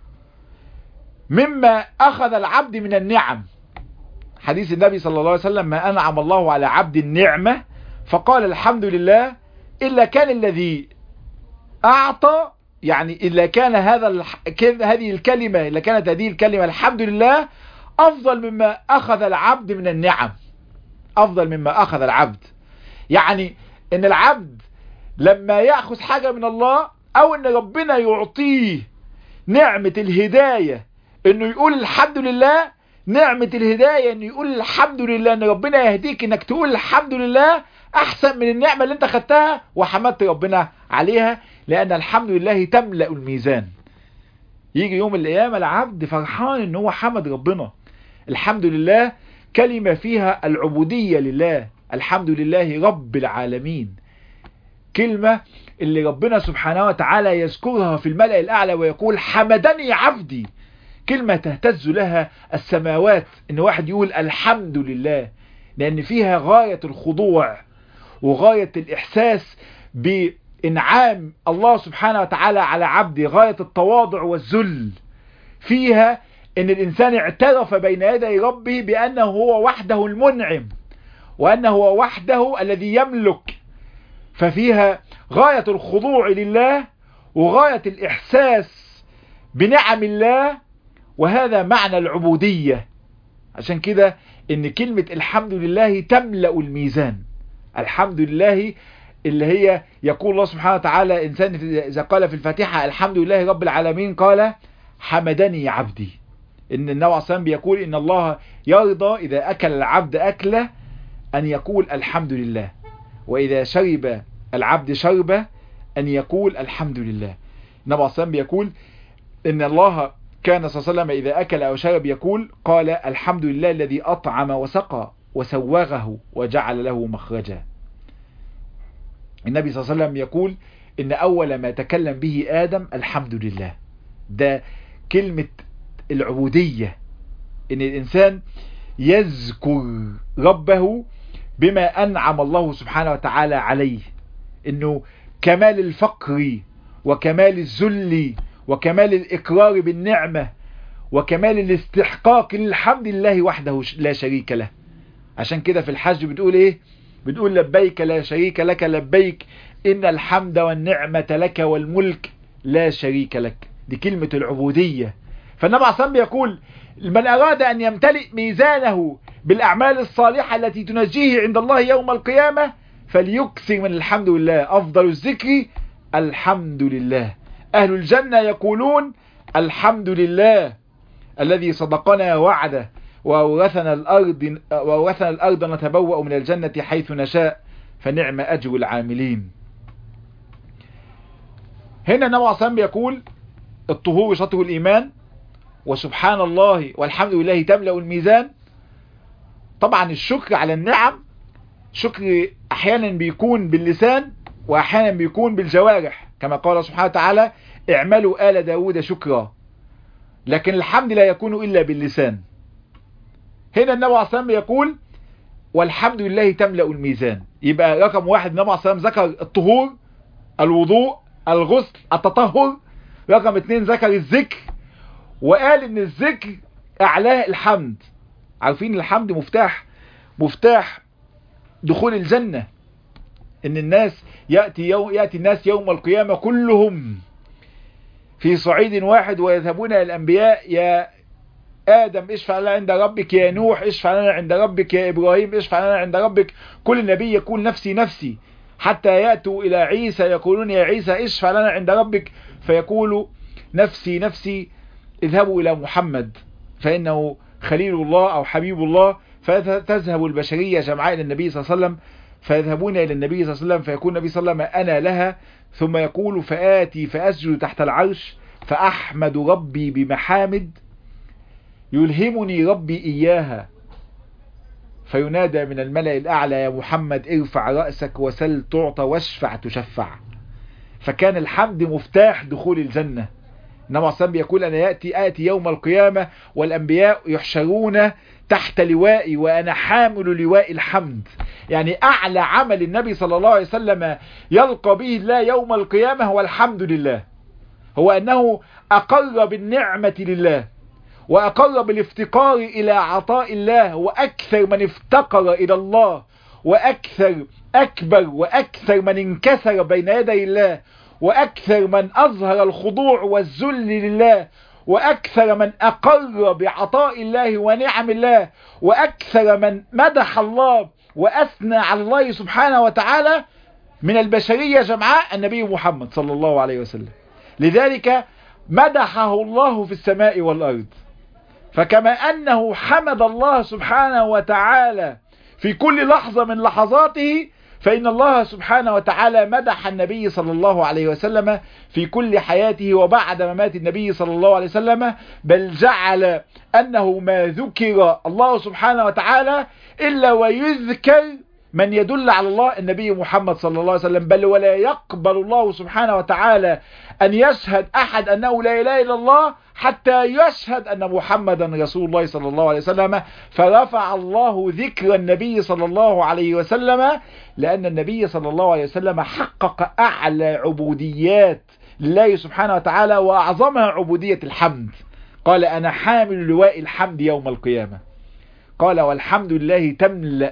مما اخذ العبد من النعم حديث النبي صلى الله عليه وسلم ما انعم الله على عبد النعمة فقال الحمد لله إلا كان الذي أعطى يعني إلا كان هذا الح... هذه الكلمة إلا كانت هذه الكلمة الحمد لله أفضل مما أخذ العبد من النعم أفضل مما أخذ العبد يعني إن العبد لما يأخذ حاجة من الله أو إن ربنا يعطيه نعمة الهداية إنه يقول الحمد لله نعمة الهداية إنه يقول الحمد لله إن ربنا يهديك إنك تقول الحمد لله احسن من النعمة اللي انت خدتها وحمدت ربنا عليها لان الحمد لله تملأ الميزان يجي يوم القيامة العبد فرحان ان هو حمد ربنا الحمد لله كلمة فيها العبودية لله الحمد لله رب العالمين كلمة اللي ربنا سبحانه وتعالى يذكرها في الملأ الأعلى ويقول حمدني عبدي كلمة تهتز لها السماوات ان واحد يقول الحمد لله لان فيها غاية الخضوع وغاية الاحساس بانعام الله سبحانه وتعالى على عبده غاية التواضع والذل فيها ان الانسان اعترف بين يدي ربه بانه هو وحده المنعم وانه هو وحده الذي يملك ففيها غاية الخضوع لله وغاية الاحساس بنعم الله وهذا معنى العبودية عشان كده ان كلمة الحمد لله تملأ الميزان الحمد لله اللي هي يقول الله سبحانه وتعالى إنسان إذا قال في الفاتحة الحمد لله رب العالمين قال حمدني عبدي إن النبي عليه الصلاة بيقول إن الله يرضى إذا أكل العبد أكله أن يقول الحمد لله وإذا شرب العبد شربة أن يقول الحمد لله النبي عليه الصلاة بيقول إن الله كان صلى الله عليه وسلم إذا أكل أو شرب يقول قال الحمد لله الذي أطعم وسقى وسوغه وجعل له مخرجا النبي صلى الله عليه وسلم يقول إن أول ما تكلم به آدم الحمد لله ده كلمة العبودية إن الإنسان يذكر ربه بما أنعم الله سبحانه وتعالى عليه إنه كمال الفقر وكمال الذل وكمال الإقرار بالنعمة وكمال الاستحقاق للحمد لله وحده لا شريك له عشان كده في الحج بتقول ايه بتقول لبيك لا شريك لك لبيك إن الحمد والنعمة لك والملك لا شريك لك دي كلمة العبودية فالنبي عليه الصلاة يقول من أراد أن يمتلئ ميزانه بالأعمال الصالحة التي تنجيه عند الله يوم القيامة فليكثر من الحمد لله أفضل الذكر الحمد لله أهل الجنة يقولون الحمد لله الذي صدقنا وعده وورثنا الأرض, وورثنا الأرض نتبوأ من الجنة حيث نشاء فنعم أجر العاملين هنا النبي عليه الصلاة يقول الطهور شطر الإيمان وسبحان الله والحمد لله تملأ الميزان طبعا الشكر على النعم شكر أحيانا بيكون باللسان وأحيانا بيكون بالجوارح كما قال سبحانه وتعالى اعملوا آل داود شكرا لكن الحمد لا يكون إلا باللسان هنا النبي عليه الصلاة يقول والحمد لله تملأ الميزان يبقى رقم واحد النبي عليه الصلاة ذكر الطهور الوضوء الغسل التطهر رقم اتنين ذكر الذكر وقال ان الذكر اعلاه الحمد عارفين الحمد مفتاح مفتاح دخول الجنة ان الناس يأتي, يوم يأتي الناس يوم القيامة كلهم في صعيد واحد ويذهبون الى الانبياء يا آدم اشفع لنا عند ربك يا نوح اشفع لنا عند ربك يا إبراهيم اشفع لنا عند ربك كل نبي يقول نفسي نفسي حتى يأتوا إلى عيسى يقولون يا عيسى اشفع لنا عند ربك فيقول نفسي نفسي اذهبوا إلى محمد فإنه خليل الله أو حبيب الله فتذهب البشرية جمعاء إلى النبي صلى الله عليه وسلم فيذهبون إلى النبي صلى الله عليه وسلم فيكون النبي صلى الله عليه وسلم أنا لها ثم يقول فآتي فأسجد تحت العرش فأحمد ربي بمحامد يلهمني ربي إياها فينادى من الملأ الأعلى يا محمد ارفع رأسك وسل تعطى واشفع تشفع فكان الحمد مفتاح دخول الجنة إنما الصلاة يقول أنا يأتي آتي يوم القيامة والأنبياء يحشرون تحت لوائي وأنا حامل لواء الحمد يعني أعلى عمل النبي صلى الله عليه وسلم يلقى به الله يوم القيامة هو الحمد لله هو أنه أقر بالنعمة لله وأقر بالافتقار إلى عطاء الله وأكثر من افتقر إلى الله وأكثر أكبر وأكثر من انكسر بين يدي الله وأكثر من أظهر الخضوع والذل لله وأكثر من أقر بعطاء الله ونعم الله وأكثر من مدح الله وأثنى على الله سبحانه وتعالى من البشرية جمعاء النبي محمد صلى الله عليه وسلم لذلك مدحه الله في السماء والأرض فكما أنه حمد الله سبحانه وتعالى في كل لحظة من لحظاته فإن الله سبحانه وتعالى مدح النبي صلى الله عليه وسلم في كل حياته وبعد ممات النبي صلى الله عليه وسلم بل جعل أنه ما ذكر الله سبحانه وتعالى إلا ويذكر من يدل على الله النبي محمد صلى الله عليه وسلم بل ولا يقبل الله سبحانه وتعالى أن يشهد أحد أنه لا إله إلا الله حتى يشهد أن محمدا رسول الله صلى الله عليه وسلم فرفع الله ذكر النبي صلى الله عليه وسلم لأن النبي صلى الله عليه وسلم حقق أعلى عبوديات لله سبحانه وتعالى وأعظمها عبودية الحمد قال أنا حامل لواء الحمد يوم القيامة قال والحمد لله تملأ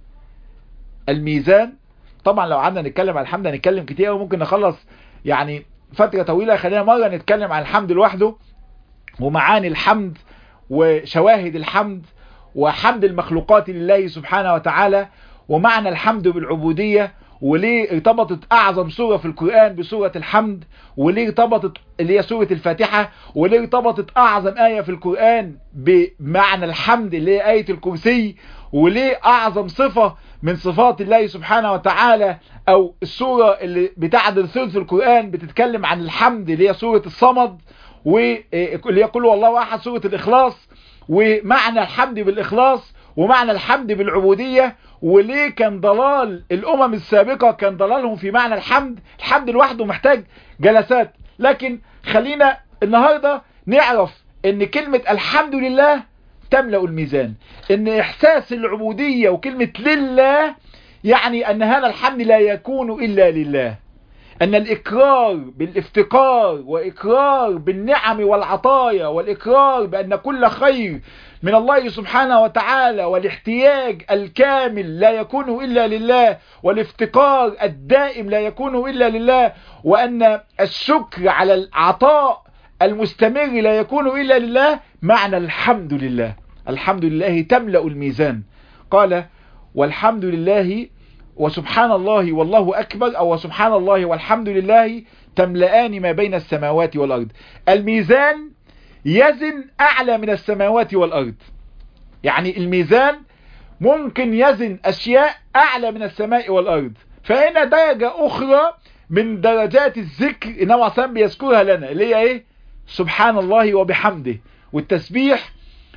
الميزان طبعا لو قعدنا نتكلم عن الحمد هنتكلم كتير وممكن نخلص يعني فترة طويلة خلينا مرة نتكلم عن الحمد لوحده ومعاني الحمد وشواهد الحمد وحمد المخلوقات لله سبحانه وتعالى ومعنى الحمد بالعبودية وليه ارتبطت اعظم سورة في القرآن بسورة الحمد وليه ارتبطت اللي هي سورة الفاتحة وليه ارتبطت اعظم آية في القرآن بمعنى الحمد اللي هي آية الكرسي وليه اعظم صفة من صفات الله سبحانه وتعالى او السورة اللي بتعدل ثلث القرآن بتتكلم عن الحمد اللي هي سورة الصمد واللي يقول والله احد سورة الاخلاص ومعنى الحمد بالاخلاص ومعنى الحمد بالعبودية وليه كان ضلال الامم السابقة كان ضلالهم في معنى الحمد الحمد لوحده محتاج جلسات لكن خلينا النهاردة نعرف ان كلمة الحمد لله تملأ الميزان ان احساس العبودية وكلمة لله يعني ان هذا الحمد لا يكون الا لله ان الاقرار بالافتقار واقرار بالنعم والعطايا والاقرار بان كل خير من الله سبحانه وتعالى والاحتياج الكامل لا يكون الا لله والافتقار الدائم لا يكون الا لله وان الشكر على العطاء المستمر لا يكون الا لله معنى الحمد لله الحمد لله تملأ الميزان قال والحمد لله وسبحان الله والله أكبر أو سبحان الله والحمد لله تملأان ما بين السماوات والأرض الميزان يزن أعلى من السماوات والأرض يعني الميزان ممكن يزن أشياء أعلى من السماء والأرض فهنا درجة أخرى من درجات الذكر إنما عصام بيذكرها لنا اللي هي إيه سبحان الله وبحمده والتسبيح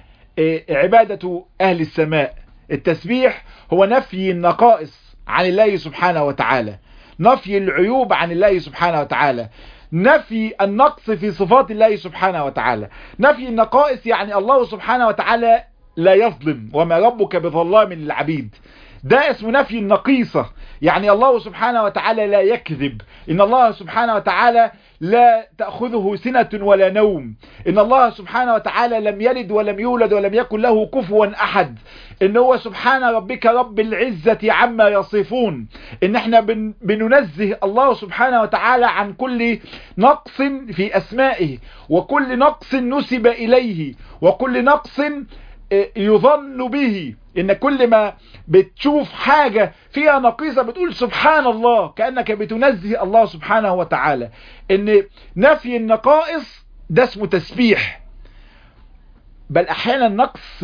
عبادة أهل السماء التسبيح هو نفي النقائص عن الله سبحانه وتعالى نفي العيوب عن الله سبحانه وتعالى نفي النقص في صفات الله سبحانه وتعالى نفي النقائص يعني الله سبحانه وتعالى لا يظلم وما ربك بظلام للعبيد ده اسمه نفي النقيصة يعني الله سبحانه وتعالى لا يكذب إن الله سبحانه وتعالى لا تأخذه سنة ولا نوم إن الله سبحانه وتعالى لم يلد ولم يولد ولم يكن له كفوا أحد إن هو سبحان ربك رب العزة عما يصفون إن احنا بن بننزه الله سبحانه وتعالى عن كل نقص في أسمائه وكل نقص نسب إليه وكل نقص يظن به ان كل ما بتشوف حاجة فيها نقيصة بتقول سبحان الله كأنك بتنزه الله سبحانه وتعالى ان نفي النقائص ده اسمه تسبيح بل احيانا نقص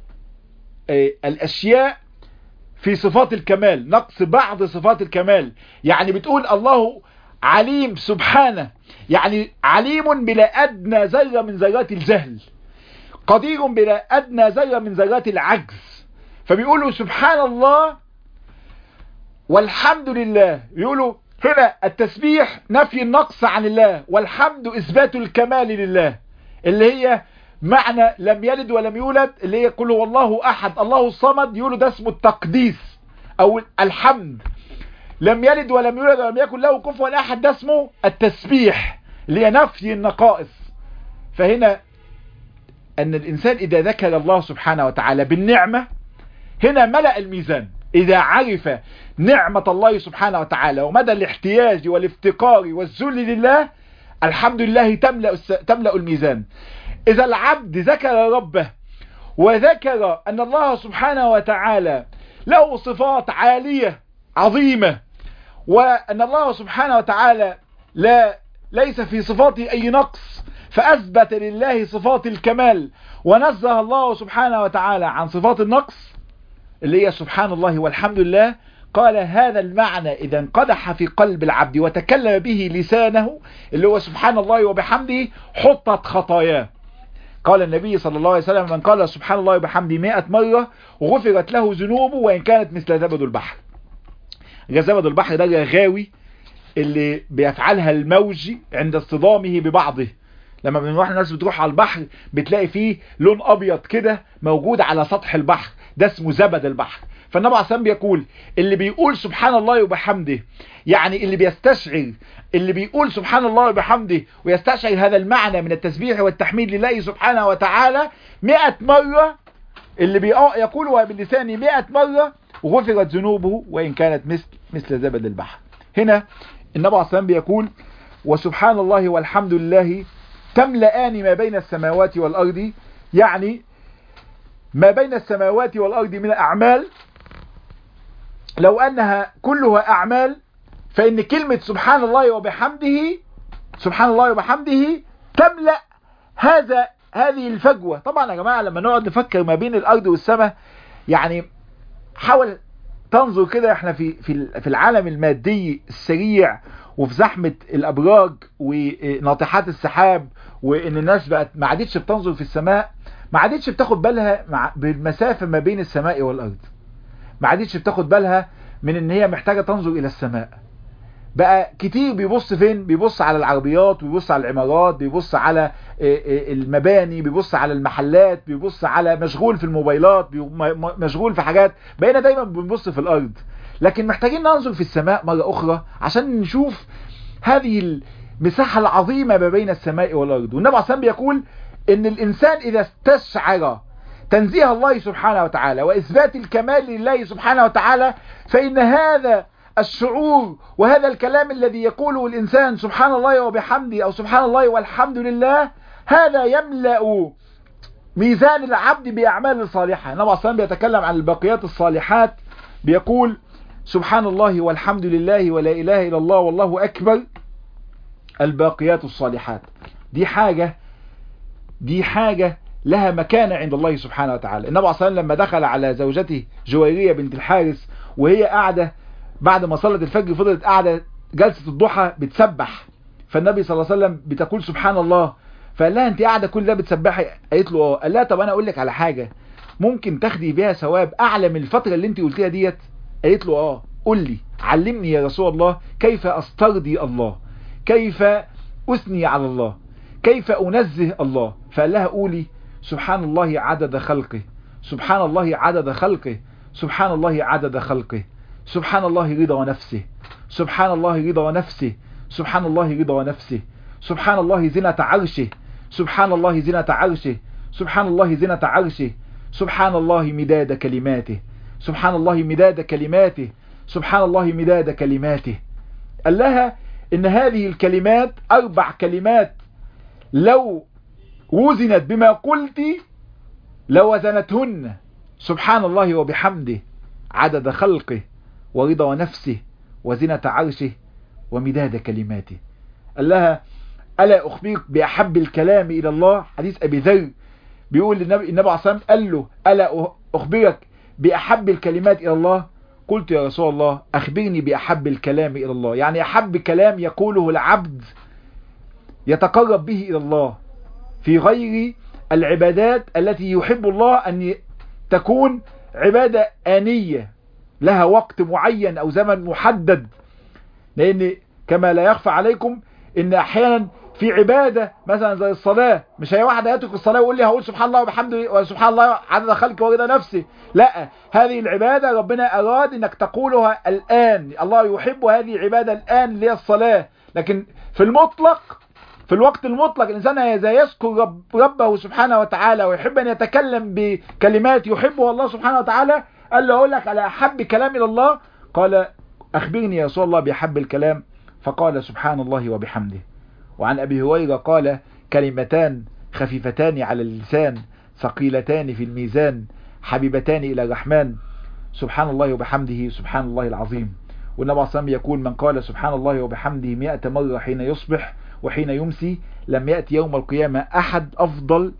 الاشياء في صفات الكمال نقص بعض صفات الكمال يعني بتقول الله عليم سبحانه يعني عليم بلا ادنى ذرة من ذرات الجهل قدير بلا أدنى ذرة من ذرات العجز فبيقولوا سبحان الله والحمد لله يقولوا هنا التسبيح نفي النقص عن الله والحمد إثبات الكمال لله اللي هي معنى لم يلد ولم يولد اللي هي كله والله أحد الله الصمد يقولوا ده اسمه التقديس أو الحمد لم يلد ولم يولد ولم يكن له كفوا أحد ده اسمه التسبيح اللي هي نفي النقائص فهنا أن الإنسان إذا ذكر الله سبحانه وتعالى بالنعمة هنا ملأ الميزان إذا عرف نعمة الله سبحانه وتعالى ومدى الاحتياج والافتقار والذل لله الحمد لله تملأ, تملأ الميزان إذا العبد ذكر ربه وذكر أن الله سبحانه وتعالى له صفات عالية عظيمة وأن الله سبحانه وتعالى لا ليس في صفاته أي نقص فأثبت لله صفات الكمال ونزه الله سبحانه وتعالى عن صفات النقص اللي هي سبحان الله والحمد لله قال هذا المعنى إذا انقدح في قلب العبد وتكلم به لسانه اللي هو سبحان الله وبحمده حطت خطاياه قال النبي صلى الله عليه وسلم من قال سبحان الله وبحمده مئة مرة وغفرت له ذنوبه وإن كانت مثل زبد البحر زبد البحر ده الرغاوي اللي بيفعلها الموج عند اصطدامه ببعضه لما بنروح الناس بتروح على البحر بتلاقي فيه لون ابيض كده موجود على سطح البحر ده اسمه زبد البحر فالنبي عليه الصلاه بيقول اللي بيقول سبحان الله وبحمده يعني اللي بيستشعر اللي بيقول سبحان الله وبحمده ويستشعر هذا المعنى من التسبيح والتحميد لله سبحانه وتعالى 100 مرة اللي بيقولها باللسان 100 مرة غفرت ذنوبه وإن كانت مثل مثل زبد البحر هنا النبي عليه الصلاه بيقول وسبحان الله والحمد لله تملأان ما بين السماوات والأرض يعني ما بين السماوات والأرض من الأعمال لو أنها كلها أعمال فإن كلمة سبحان الله وبحمده سبحان الله وبحمده تملأ هذا هذه الفجوة طبعا يا جماعة لما نقعد نفكر ما بين الأرض والسماء يعني حاول تنظر كده احنا في في في العالم المادي السريع وفي زحمة الأبراج وناطحات السحاب وإن الناس بقت ما عادتش بتنظر في السماء ما عادتش بتاخد بالها مع بالمسافة ما بين السماء والأرض ما عادتش بتاخد بالها من ان هي محتاجة تنظر الى السماء بقى كتير بيبص فين بيبص على العربيات بيبص على العمارات بيبص على المباني بيبص على المحلات بيبص على مشغول في الموبايلات مشغول في حاجات بقينا دايما بنبص في الارض لكن محتاجين ننظر في السماء مرة اخرى عشان نشوف هذه المساحة العظيمة ما بين السماء والارض والنبي عليه الصلاة بيقول ان الانسان اذا استشعر تنزيه الله سبحانه وتعالى وإثبات الكمال لله سبحانه وتعالى فإن هذا الشعور وهذا الكلام الذي يقوله الإنسان سبحان الله وبحمده أو سبحان الله والحمد لله هذا يملأ ميزان العبد بأعمال صالحة النبي صلى الله بيتكلم عن الباقيات الصالحات بيقول سبحان الله والحمد لله ولا إله إلا الله والله أكبر الباقيات الصالحات دي حاجة دي حاجة لها مكانة عند الله سبحانه وتعالى النبي عليه الصلاة لما دخل على زوجته جويرية بنت الحارث وهي قاعدة بعد ما صلت الفجر فضلت قاعدة جلسة الضحى بتسبح فالنبي صلى الله عليه وسلم بتقول سبحان الله فقال لها انت قاعدة كل ده بتسبحي قالت له اه قال لها طب انا اقول لك على حاجة ممكن تاخدي بيها ثواب اعلى من الفترة اللي انت قلتيها ديت قالت له اه قول لي علمني يا رسول الله كيف استرضي الله كيف اثني على الله كيف انزه الله فقال لها قولي سبحان الله عدد خلقه سبحان الله عدد خلقه سبحان الله عدد خلقه سبحان الله رضا نفسه سبحان الله رضا نفسه سبحان الله رضا نفسه سبحان الله زنة عرشه سبحان الله زنة عرشه سبحان الله زنة عرشه سبحان الله مداد كلماته سبحان الله مداد كلماته سبحان الله مداد كلماته قال لها ان هذه الكلمات اربع كلمات لو وزنت بما قلت لوزنتهن سبحان الله وبحمده عدد خلقه ورضا نفسه وزنة عرشه ومداد كلماته قال لها ألا أخبرك بأحب الكلام إلى الله حديث أبي ذر بيقول للنبي النبي عليه الصلاة قال له ألا أخبرك بأحب الكلمات إلى الله قلت يا رسول الله أخبرني بأحب الكلام إلى الله يعني أحب كلام يقوله العبد يتقرب به إلى الله في غير العبادات التي يحب الله أن تكون عبادة آنية لها وقت معين أو زمن محدد لأن كما لا يخفى عليكم إن أحيانا في عبادة مثلا زي الصلاة مش هي واحد يترك الصلاة ويقول لي هقول سبحان الله وبحمده وسبحان الله عدد خلقه ورضا نفسه لا هذه العبادة ربنا أراد أنك تقولها الآن الله يحب هذه العبادة الآن اللي هي الصلاة لكن في المطلق في الوقت المطلق الإنسان إذا يذكر رب ربه سبحانه وتعالى ويحب أن يتكلم بكلمات يحبها الله سبحانه وتعالى قال له أقول لك على أحب كلام إلى الله قال أخبرني يا رسول الله بأحب الكلام فقال سبحان الله وبحمده وعن أبي هريرة قال كلمتان خفيفتان على اللسان ثقيلتان في الميزان حبيبتان إلى الرحمن سبحان الله وبحمده سبحان الله العظيم والنبي عليه الصلاة يقول من قال سبحان الله وبحمده مئة مرة حين يصبح وحين يمسي لم يأتي يوم القيامة أحد أفضل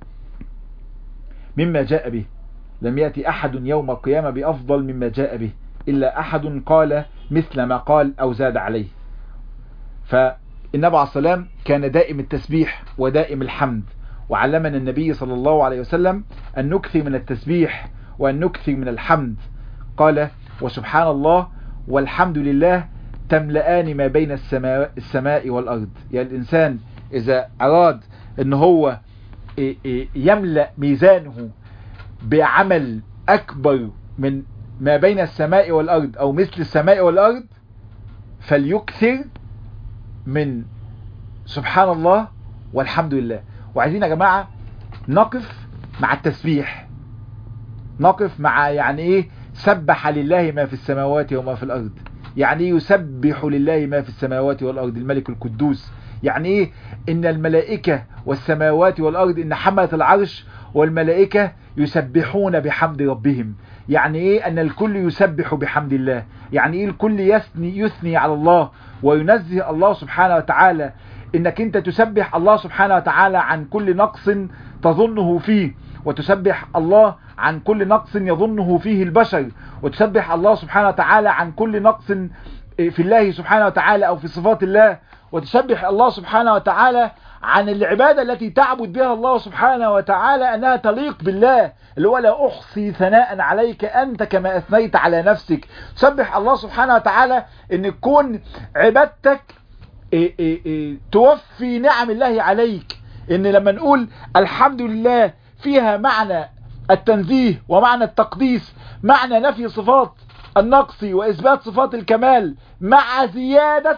مما جاء به لم يأتي أحد يوم القيامة بأفضل مما جاء به إلا أحد قال مثل ما قال أو زاد عليه فالنبي عليه السلام كان دائم التسبيح ودائم الحمد وعلمنا النبي صلى الله عليه وسلم أن نكثر من التسبيح وأن نكثر من الحمد قال وسبحان الله والحمد لله تملأان ما بين السماء, السماء والأرض يعني الإنسان إذا أراد أن هو يملأ ميزانه بعمل أكبر من ما بين السماء والأرض أو مثل السماء والأرض فليكثر من سبحان الله والحمد لله وعايزين يا جماعة نقف مع التسبيح نقف مع يعني ايه سبح لله ما في السماوات وما في الأرض يعني ايه يسبح لله ما في السماوات والأرض الملك القدوس يعني ايه ان الملائكة والسماوات والأرض ان حملة العرش والملائكة يسبحون بحمد ربهم يعني ايه ان الكل يسبح بحمد الله يعني ايه الكل يثني, يثني على الله وينزه الله سبحانه وتعالى انك انت تسبح الله سبحانه وتعالى عن كل نقص تظنه فيه وتسبح الله عن كل نقص يظنه فيه البشر وتسبح الله سبحانه وتعالى عن كل نقص في الله سبحانه وتعالى او في صفات الله وتسبح الله سبحانه وتعالى عن العبادة التي تعبد بها الله سبحانه وتعالى أنها تليق بالله اللي هو لا أحصي ثناء عليك أنت كما أثنيت على نفسك سبح الله سبحانه وتعالى أن تكون عبادتك إيه إيه إيه توفي نعم الله عليك أن لما نقول الحمد لله فيها معنى التنزيه ومعنى التقديس معنى نفي صفات النقص وإثبات صفات الكمال مع زيادة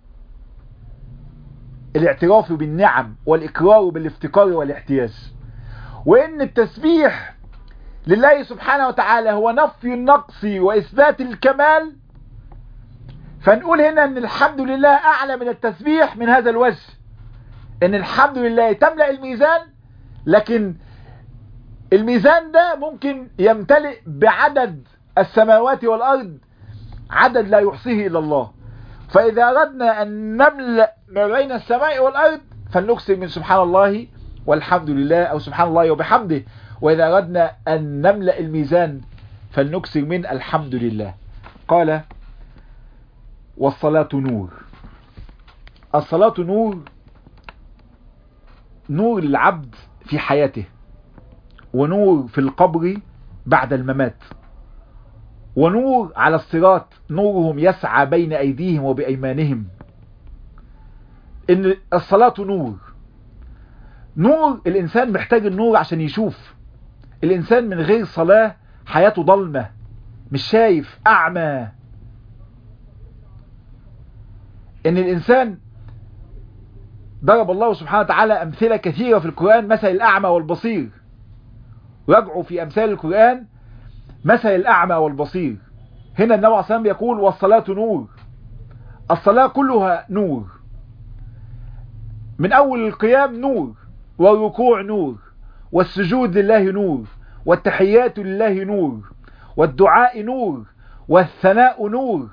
الاعتراف بالنعم والإقرار بالافتقار والاحتياج وإن التسبيح لله سبحانه وتعالى هو نفي النقص وإثبات الكمال فنقول هنا أن الحمد لله أعلى من التسبيح من هذا الوجه أن الحمد لله تملأ الميزان لكن الميزان ده ممكن يمتلئ بعدد السماوات والأرض عدد لا يحصيه إلا الله فإذا أردنا أن نملأ ما بين السماء والأرض فلنكسر من سبحان الله والحمد لله أو سبحان الله وبحمده وإذا أردنا أن نملأ الميزان فلنكسر من الحمد لله قال والصلاة نور الصلاة نور نور للعبد في حياته ونور في القبر بعد الممات ونور على الصراط نورهم يسعى بين أيديهم وبأيمانهم إن الصلاة نور نور الإنسان محتاج النور عشان يشوف الإنسان من غير صلاة حياته ضلمة مش شايف أعمى إن الإنسان ضرب الله سبحانه وتعالى أمثلة كثيرة في القرآن مثل الأعمى والبصير راجعوا في أمثال القرآن مثل الأعمى والبصير هنا النبي عليه الصلاة يقول والصلاة نور الصلاة كلها نور من أول القيام نور والركوع نور والسجود لله نور والتحيات لله نور والدعاء نور والثناء نور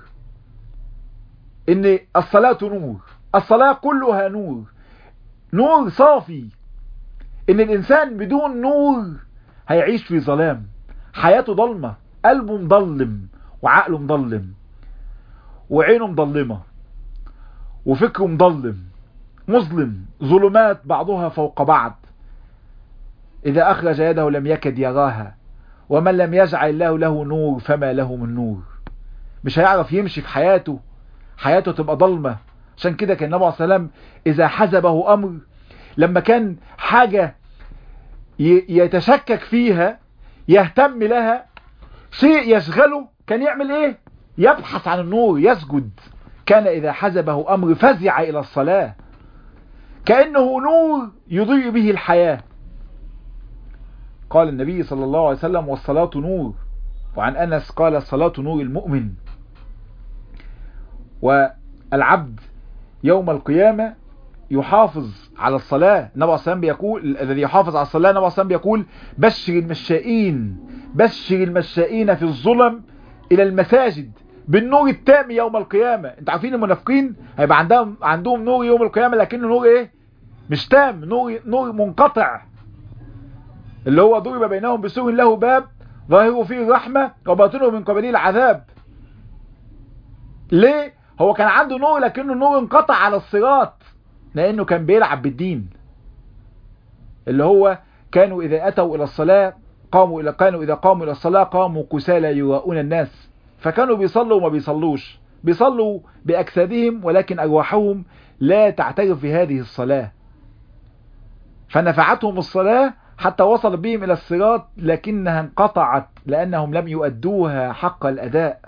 إن الصلاة نور الصلاة كلها نور نور صافي إن الإنسان بدون نور هيعيش في ظلام حياته ضلمة قلبه مضلم وعقله مضلم وعينه مضلمة وفكره مضلم مظلم ظلمات بعضها فوق بعض إذا أخرج يده لم يكد يراها ومن لم يجعل الله له نور فما له من نور مش هيعرف يمشي في حياته حياته تبقى ضلمة عشان كده كان النبي عليه السلام إذا حزبه أمر لما كان حاجة يتشكك فيها يهتم لها شيء يشغله كان يعمل ايه يبحث عن النور يسجد كان اذا حزبه امر فزع الى الصلاة كأنه نور يضيء به الحياة قال النبي صلى الله عليه وسلم والصلاة نور وعن أنس قال الصلاة نور المؤمن والعبد يوم القيامة يحافظ على الصلاة النبي صلى الله بيقول الذي يحافظ على الصلاة النبي صلى الله بيقول بشر المشائين بشر المشائين في الظلم إلى المساجد بالنور التام يوم القيامة انت عارفين المنافقين هيبقى عندهم عندهم نور يوم القيامة لكنه نور ايه مش تام نور نور منقطع اللي هو ضرب بينهم بسور له باب ظاهره فيه الرحمة وباطنه من قبله العذاب ليه هو كان عنده نور لكنه نور انقطع على الصراط لانه كان بيلعب بالدين اللي هو كانوا اذا اتوا الى الصلاة قاموا الى كانوا اذا قاموا الى الصلاة قاموا كسالى يراؤون الناس فكانوا بيصلوا وما بيصلوش بيصلوا بأجسادهم ولكن أرواحهم لا تعترف بهذه الصلاة فنفعتهم الصلاة حتى وصل بهم إلى الصراط لكنها انقطعت لأنهم لم يؤدوها حق الأداء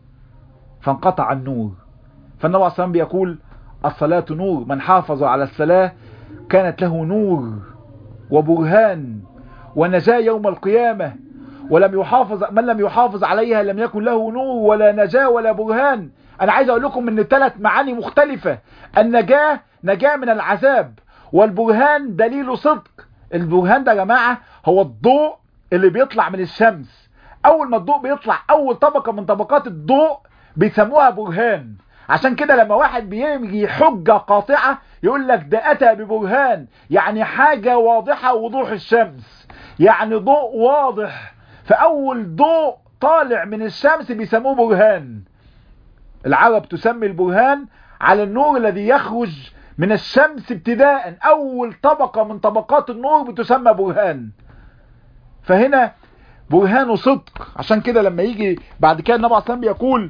فانقطع النور فالنبي عليه الصلاة بيقول الصلاة نور من حافظ على الصلاة كانت له نور وبرهان ونجاة يوم القيامة ولم يحافظ من لم يحافظ عليها لم يكن له نور ولا نجاة ولا برهان انا عايز اقول لكم ان ثلاث معاني مختلفة النجاة نجاة من العذاب والبرهان دليل صدق البرهان ده يا جماعة هو الضوء اللي بيطلع من الشمس اول ما الضوء بيطلع اول طبقة من طبقات الضوء بيسموها برهان عشان كده لما واحد بيجي حجة قاطعة يقول لك ده اتى ببرهان يعني حاجة واضحة وضوح الشمس يعني ضوء واضح فاول ضوء طالع من الشمس بيسموه برهان العرب تسمي البرهان على النور الذي يخرج من الشمس ابتداء اول طبقة من طبقات النور بتسمى برهان فهنا برهان صدق عشان كده لما يجي بعد كده النبي عليه الصلاه بيقول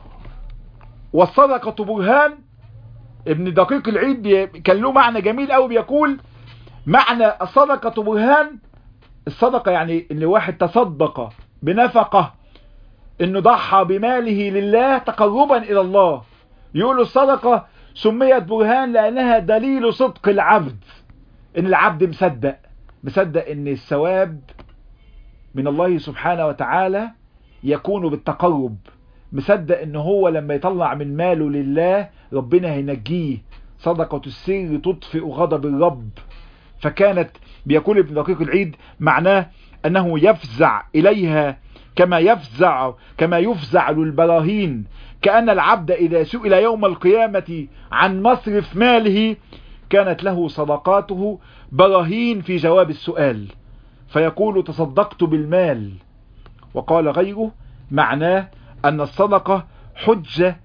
والصدقة برهان ابن دقيق العيد كان له معنى جميل قوي بيقول معنى الصدقة برهان الصدقة يعني ان واحد تصدق بنفقة انه ضحى بماله لله تقربا الى الله يقول الصدقة سميت برهان لانها دليل صدق العبد ان العبد مصدق مصدق ان الثواب من الله سبحانه وتعالى يكون بالتقرب مصدق ان هو لما يطلع من ماله لله ربنا هينجيه صدقة السر تطفئ غضب الرب فكانت بيقول ابن دقيق العيد معناه انه يفزع اليها كما يفزع كما يفزع للبراهين كأن العبد إذا سئل يوم القيامة عن مصرف ماله كانت له صدقاته براهين في جواب السؤال فيقول تصدقت بالمال وقال غيره معناه أن الصدقة حجة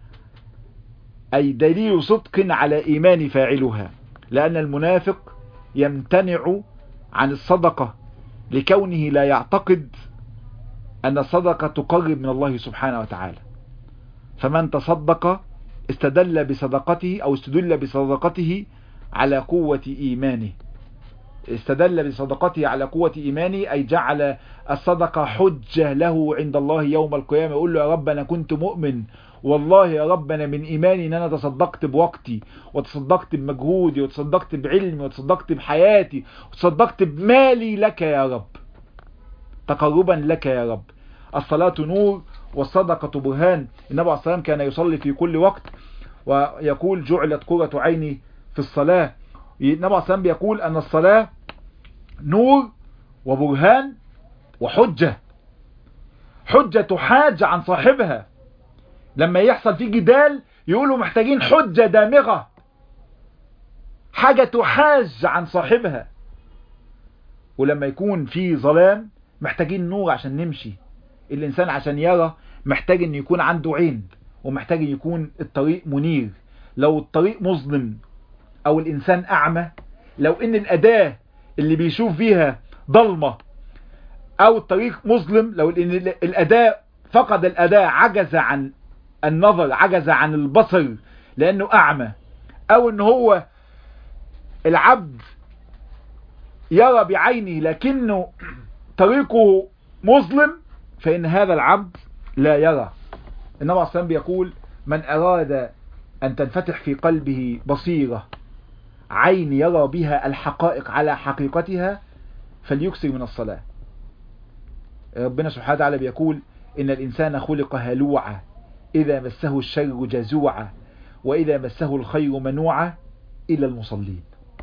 أي دليل صدق على إيمان فاعلها لأن المنافق يمتنع عن الصدقة لكونه لا يعتقد أن الصدقة تقرب من الله سبحانه وتعالى فمن تصدق استدل بصدقته أو استدل بصدقته على قوة إيمانه استدل بصدقته على قوة إيمانه أي جعل الصدقة حجة له عند الله يوم القيامة يقول له يا رب أنا كنت مؤمن والله يا رب أنا من إيماني أن أنا تصدقت بوقتي وتصدقت بمجهودي وتصدقت بعلمي وتصدقت بحياتي وتصدقت بمالي لك يا رب تقربا لك يا رب الصلاة نور والصدقة برهان النبي عليه الصلاة كان يصلي في كل وقت ويقول جعلت قرة عيني في الصلاة النبي عليه الصلاة بيقول أن الصلاة نور وبرهان وحجة حجة تحاج عن صاحبها لما يحصل فيه جدال يقولوا محتاجين حجة دامغة حاجة تحاج عن صاحبها ولما يكون في ظلام محتاجين نور عشان نمشي الإنسان عشان يرى محتاج أن يكون عنده عين ومحتاج أن يكون الطريق منير لو الطريق مظلم أو الإنسان أعمى لو أن الأداة اللي بيشوف فيها ضلمة أو الطريق مظلم لو أن الأداة فقد الأداة عجز عن النظر عجز عن البصر لأنه أعمى أو أن هو العبد يرى بعينه لكنه طريقه مظلم فإن هذا العبد لا يرى النبي عليه الصلاة بيقول من أراد أن تنفتح في قلبه بصيرة عين يرى بها الحقائق على حقيقتها فليكسر من الصلاة ربنا سبحانه وتعالى بيقول إن الإنسان خلق هلوعا إذا مسه الشر جزوعا وإذا مسه الخير منوعا إلى المصلين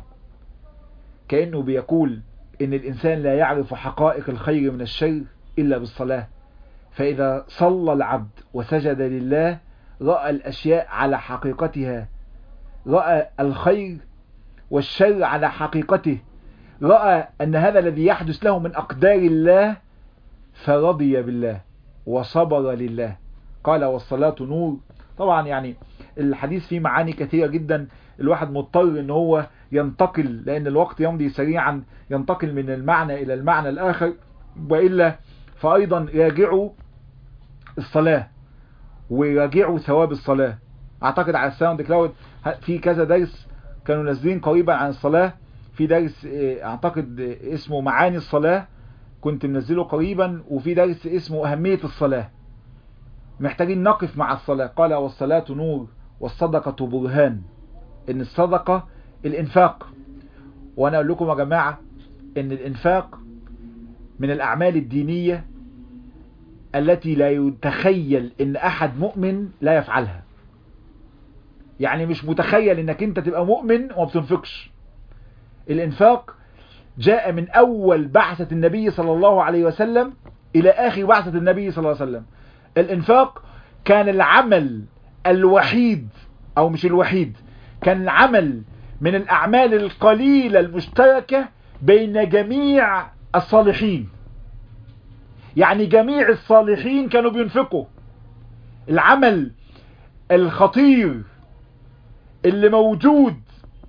كأنه بيقول إن الإنسان لا يعرف حقائق الخير من الشر إلا بالصلاة فإذا صلى العبد وسجد لله رأى الأشياء على حقيقتها رأى الخير والشر على حقيقته رأى أن هذا الذي يحدث له من أقدار الله فرضي بالله وصبر لله قال والصلاة نور طبعا يعني الحديث فيه معاني كثيرة جدا الواحد مضطر ان هو ينتقل لان الوقت يمضي سريعا ينتقل من المعنى الى المعنى الاخر وإلا فايضا راجعوا الصلاة وراجعوا ثواب الصلاة اعتقد على الساوند كلاود في كذا درس كانوا نازلين قريبا عن الصلاة في درس اعتقد اسمه معاني الصلاة كنت منزله قريبا وفي درس اسمه اهمية الصلاة محتاجين نقف مع الصلاة قال والصلاة نور والصدقة برهان ان الصدقة الانفاق وانا اقول لكم يا جماعة ان الانفاق من الاعمال الدينية التي لا يتخيل ان احد مؤمن لا يفعلها يعني مش متخيل انك انت تبقى مؤمن وما بتنفقش الانفاق جاء من اول بعثة النبي صلى الله عليه وسلم الى اخر بعثة النبي صلى الله عليه وسلم الانفاق كان العمل الوحيد او مش الوحيد كان العمل من الاعمال القليلة المشتركة بين جميع الصالحين يعني جميع الصالحين كانوا بينفقوا العمل الخطير اللي موجود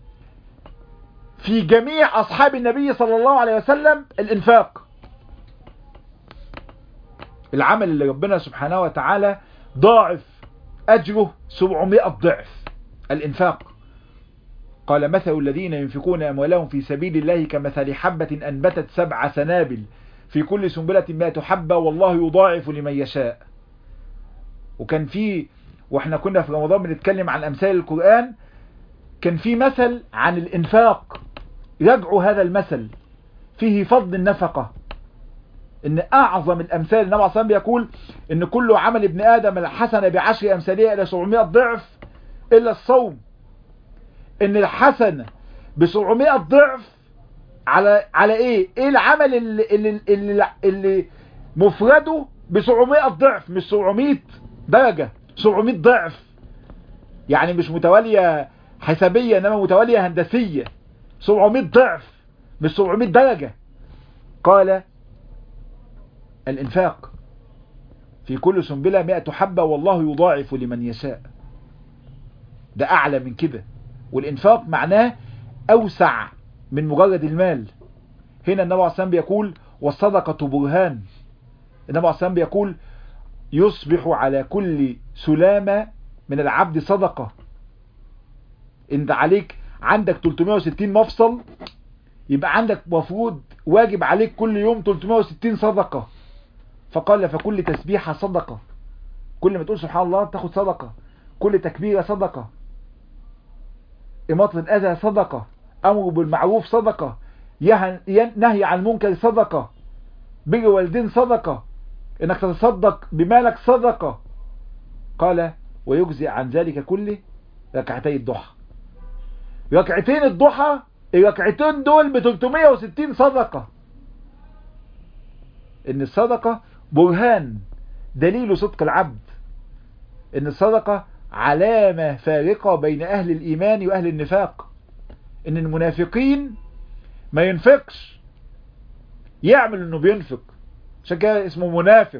في جميع أصحاب النبي صلى الله عليه وسلم الإنفاق العمل اللي ربنا سبحانه وتعالى ضاعف أجره 700 ضعف الإنفاق قال مثل الذين ينفقون أموالهم في سبيل الله كمثل حبة أنبتت سبع سنابل في كل سنبلة مائة حبة والله يضاعف لمن يشاء وكان في واحنا كنا في رمضان بنتكلم عن أمثال القرآن كان في مثل عن الإنفاق يرجعوا هذا المثل فيه فضل النفقة ان اعظم الامثال النبي عليه الصلاه بيقول ان كل عمل ابن ادم الحسنه بعشر امثالها الى 700 ضعف الا الصوم ان الحسنه ب 700 ضعف على على ايه ايه العمل اللي اللي اللي, اللي مفرده ب 700 ضعف مش 700 درجه 700 ضعف يعني مش متواليه حسابيه انما متواليه هندسيه 700 ضعف مش 700 درجه قال الإنفاق في كل سنبلة مئة حبة والله يضاعف لمن يشاء ده أعلى من كده والإنفاق معناه أوسع من مجرد المال هنا النبي عليه الصلاة بيقول والصدقة برهان النبي عليه الصلاة بيقول يصبح على كل سلامة من العبد صدقة انت عليك عندك 360 مفصل يبقى عندك مفروض واجب عليك كل يوم 360 صدقة فقال فكل تسبيحة صدقة كل ما تقول سبحان الله تاخد صدقة كل تكبيرة صدقة إماطة الأذى صدقة أمر بالمعروف صدقة نهي عن المنكر صدقة بر والدين صدقة إنك تتصدق بمالك صدقة قال ويجزئ عن ذلك كله ركعتي الضحى ركعتين الضحى الركعتين دول ب 360 صدقة ان الصدقة برهان دليل صدق العبد ان الصدقة علامة فارقة بين اهل الايمان واهل النفاق ان المنافقين ما ينفقش يعمل انه بينفق عشان كده اسمه منافق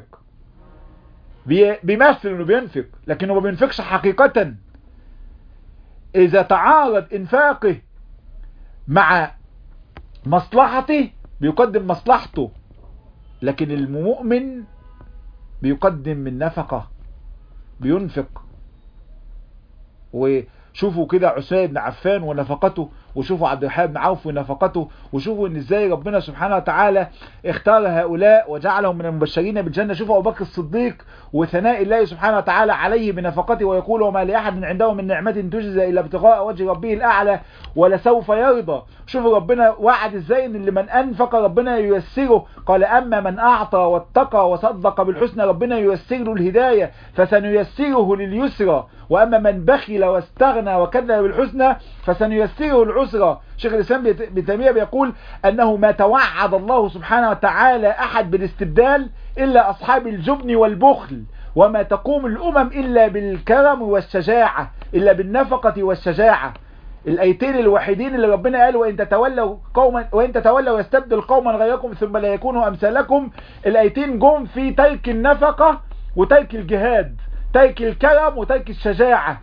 بيمثل انه بينفق لكنه ما بينفقش حقيقة اذا تعارض انفاقه مع مصلحته بيقدم مصلحته لكن المؤمن بيقدم من نفقة بينفق وشوفوا كده عثمان بن عفان ونفقته وشوفوا عبد الرحمن بن عوف ونفقته وشوفوا ان ازاي ربنا سبحانه وتعالى اختار هؤلاء وجعلهم من المبشرين بالجنة شوفوا ابو بكر الصديق وثناء الله سبحانه وتعالى عليه بنفقته ويقول وما لاحد عنده من نعمة تجزى الا ابتغاء وجه ربه الاعلى ولسوف يرضى شوفوا ربنا وعد ازاي ان اللي من انفق ربنا ييسره قال اما من اعطى واتقى وصدق بالحسنى ربنا ييسر له الهداية فسنيسره لليسرى واما من بخل واستغنى وكذب بالحسنى فسنيسره العسرى شيخ الاسلام ابن تيميه بيقول انه ما توعد الله سبحانه وتعالى احد بالاستبدال الا اصحاب الجبن والبخل وما تقوم الامم الا بالكرم والشجاعه الا بالنفقه والشجاعه الايتين الوحيدين اللي ربنا قال وان تتولوا قوما وان تتولوا يستبدل قوما غيركم ثم لا يكونوا امثالكم الايتين جم في ترك النفقه وترك الجهاد ترك الكرم وترك الشجاعه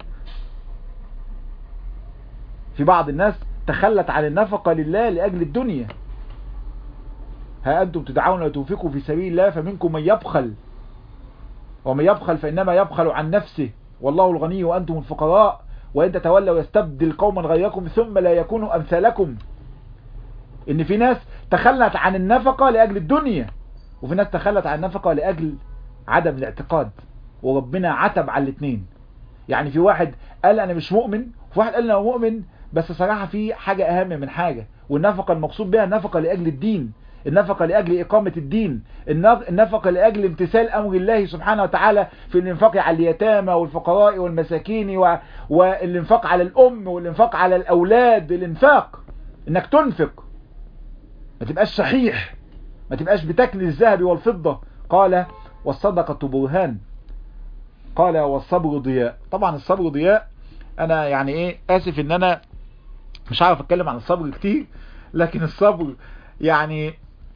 في بعض الناس تخلت عن النفقة لله لأجل الدنيا ها أنتم تدعون لتنفقوا في سبيل الله فمنكم من يبخل ومن يبخل فإنما يبخل عن نفسه والله الغني وأنتم الفقراء وإن تتولوا يستبدل قوما غيركم ثم لا يكونوا أمثالكم إن في ناس تخلت عن النفقة لأجل الدنيا وفي ناس تخلت عن النفقة لأجل عدم الاعتقاد وربنا عتب على الاثنين يعني في واحد قال أنا مش مؤمن وفي واحد قال أنا مؤمن بس صراحة في حاجة أهم من حاجة والنفقة المقصود بها النفقة لأجل الدين النفقة لأجل إقامة الدين النفقة لأجل امتثال أمر الله سبحانه وتعالى في الانفاق على اليتامى والفقراء والمساكين و... والانفاق على الأم والانفاق على الأولاد الانفاق إنك تنفق ما تبقاش صحيح ما تبقاش بتكني الذهب والفضة قال والصدقة برهان قال والصبر ضياء طبعا الصبر ضياء أنا يعني إيه آسف إن أنا مش عارف أتكلم عن الصبر كتير لكن الصبر يعني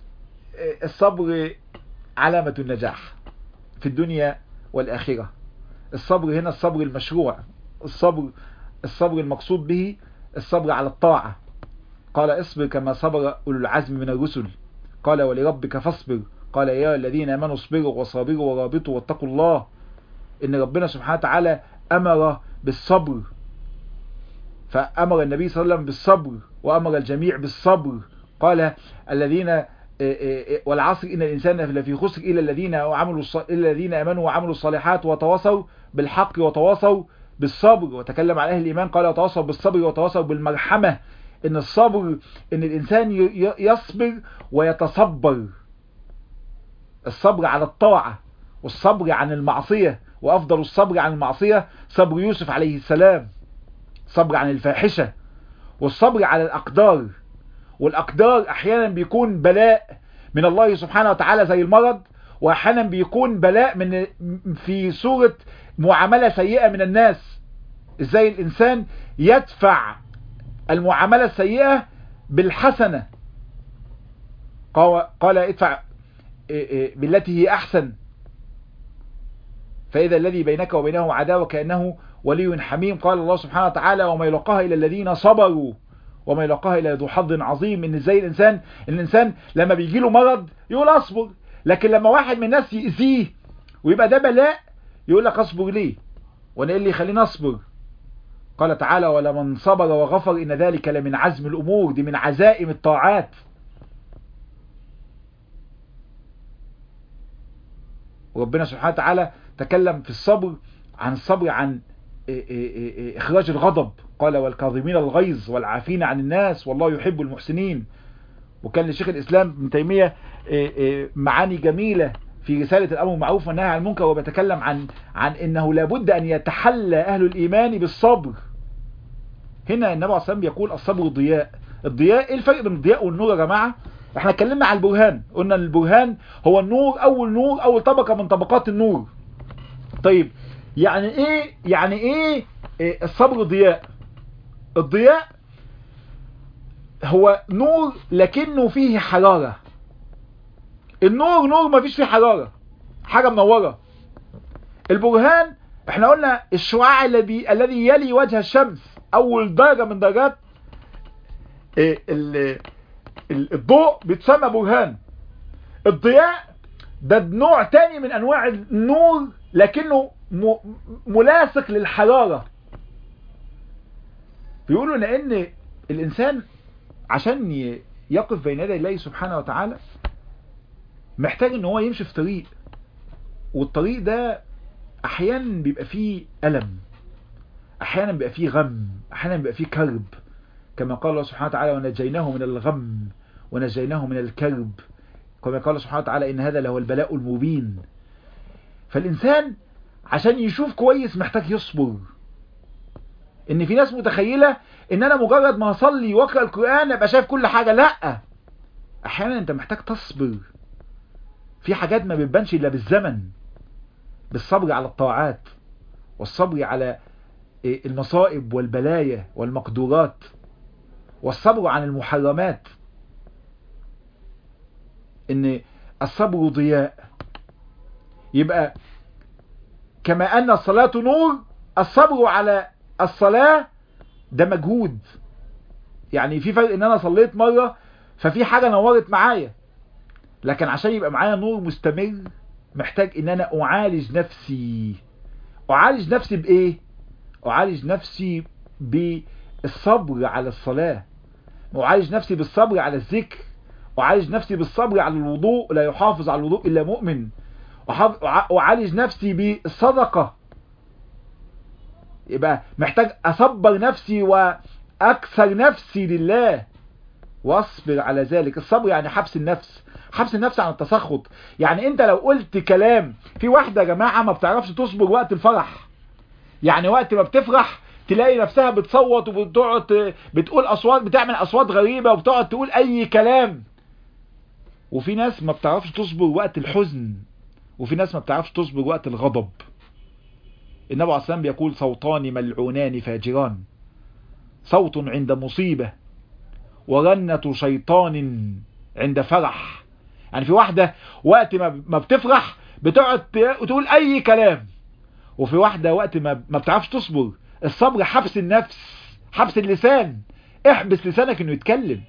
الصبر علامة النجاح في الدنيا والآخرة الصبر هنا الصبر المشروع الصبر الصبر المقصود به الصبر على الطاعة قال اصبر كما صبر أولو العزم من الرسل قال ولربك فاصبر قال يا الذين امنوا اصبروا وصابروا ورابطوا واتقوا الله ان ربنا سبحانه وتعالى امر بالصبر فامر النبي صلى الله عليه وسلم بالصبر وامر الجميع بالصبر قال الذين والعصر ان الانسان لفي خسر الا الذين عملوا الا الذين امنوا وعملوا الصالحات وتواصوا بالحق وتواصوا بالصبر وتكلم عن اهل الايمان قال وتواصوا بالصبر وتواصوا بالمرحمه ان الصبر ان الانسان يصبر ويتصبر الصبر على الطاعة والصبر عن المعصية وافضل الصبر عن المعصية صبر يوسف عليه السلام صبر عن الفاحشة والصبر على الاقدار والاقدار احيانا بيكون بلاء من الله سبحانه وتعالى زي المرض واحيانا بيكون بلاء من في صورة معاملة سيئة من الناس ازاي الانسان يدفع المعاملة السيئة بالحسنة قال ادفع بالتي هي أحسن فإذا الذي بينك وبينه عداوة كأنه ولي حميم قال الله سبحانه وتعالى وما يلقاها إلى الذين صبروا وما يلقاها إلى ذو حظ عظيم إن ازاي الإنسان الإنسان لما بيجي له مرض يقول أصبر لكن لما واحد من الناس يأذيه ويبقى ده بلاء يقول لك أصبر ليه وأنا إيه اللي يخليني أصبر قال تعالى ولمن صبر وغفر إن ذلك لمن عزم الأمور دي من عزائم الطاعات وربنا سبحانه وتعالى تكلم في الصبر عن الصبر عن إخراج الغضب قال والكاظمين الغيظ والعافين عن الناس والله يحب المحسنين وكان لشيخ الإسلام ابن تيمية معاني جميلة في رسالة الأمر المعروف والنهي عن المنكر وبيتكلم عن عن إنه لابد أن يتحلى أهل الإيمان بالصبر هنا النبي عليه الصلاة يقول الصبر ضياء الضياء ايه الفرق بين الضياء والنور يا جماعة احنا اتكلمنا على البرهان قلنا البرهان هو النور اول نور اول طبقة من طبقات النور طيب يعني ايه يعني ايه, إيه الصبر ضياء الضياء هو نور لكنه فيه حرارة النور نور ما فيش فيه حرارة حاجة منورة البرهان احنا قلنا الشعاع الذي الذي يلي وجه الشمس اول درجة من درجات الضوء بيتسمى برهان الضياء ده نوع تاني من انواع النور لكنه ملاصق للحرارة بيقولوا لان الانسان عشان يقف بين يدي الله سبحانه وتعالى محتاج ان هو يمشي في طريق والطريق ده احيانا بيبقى فيه ألم احيانا بيبقى فيه غم احيانا بيبقى فيه كرب كما قال الله سبحانه وتعالى ونجيناه من الغم ونجيناه من الكرب كما قال الله سبحانه وتعالى ان هذا له البلاء المبين فالانسان عشان يشوف كويس محتاج يصبر ان في ناس متخيلة ان انا مجرد ما هصلي واقرأ القرآن ابقى شايف كل حاجة لا احيانا انت محتاج تصبر في حاجات ما بتبانش الا بالزمن بالصبر على الطاعات والصبر على المصائب والبلايا والمقدورات والصبر عن المحرمات ان الصبر ضياء يبقى كما ان الصلاة نور الصبر على الصلاة ده مجهود يعني في فرق ان انا صليت مرة ففي حاجة نورت معايا لكن عشان يبقى معايا نور مستمر محتاج ان انا اعالج نفسي اعالج نفسي بايه اعالج نفسي بالصبر على الصلاة اعالج نفسي بالصبر على الذكر اعالج نفسي بالصبر على الوضوء لا يحافظ على الوضوء الا مؤمن اعالج نفسي بالصدقة يبقى محتاج اصبر نفسي واكثر نفسي لله واصبر على ذلك الصبر يعني حبس النفس حبس النفس عن التسخط يعني انت لو قلت كلام في واحدة يا جماعة ما بتعرفش تصبر وقت الفرح يعني وقت ما بتفرح تلاقي نفسها بتصوت وبتقعد بتقول اصوات بتعمل اصوات غريبة وبتقعد تقول اي كلام وفي ناس ما بتعرفش تصبر وقت الحزن وفي ناس ما بتعرفش تصبر وقت الغضب النبي عليه السلام بيقول صوتان ملعونان فاجران صوت عند مصيبة ورنة شيطان عند فرح يعني في واحدة وقت ما بتفرح بتقعد تقول اي كلام وفي واحدة وقت ما ما بتعرفش تصبر الصبر حبس النفس حبس اللسان احبس لسانك انه يتكلم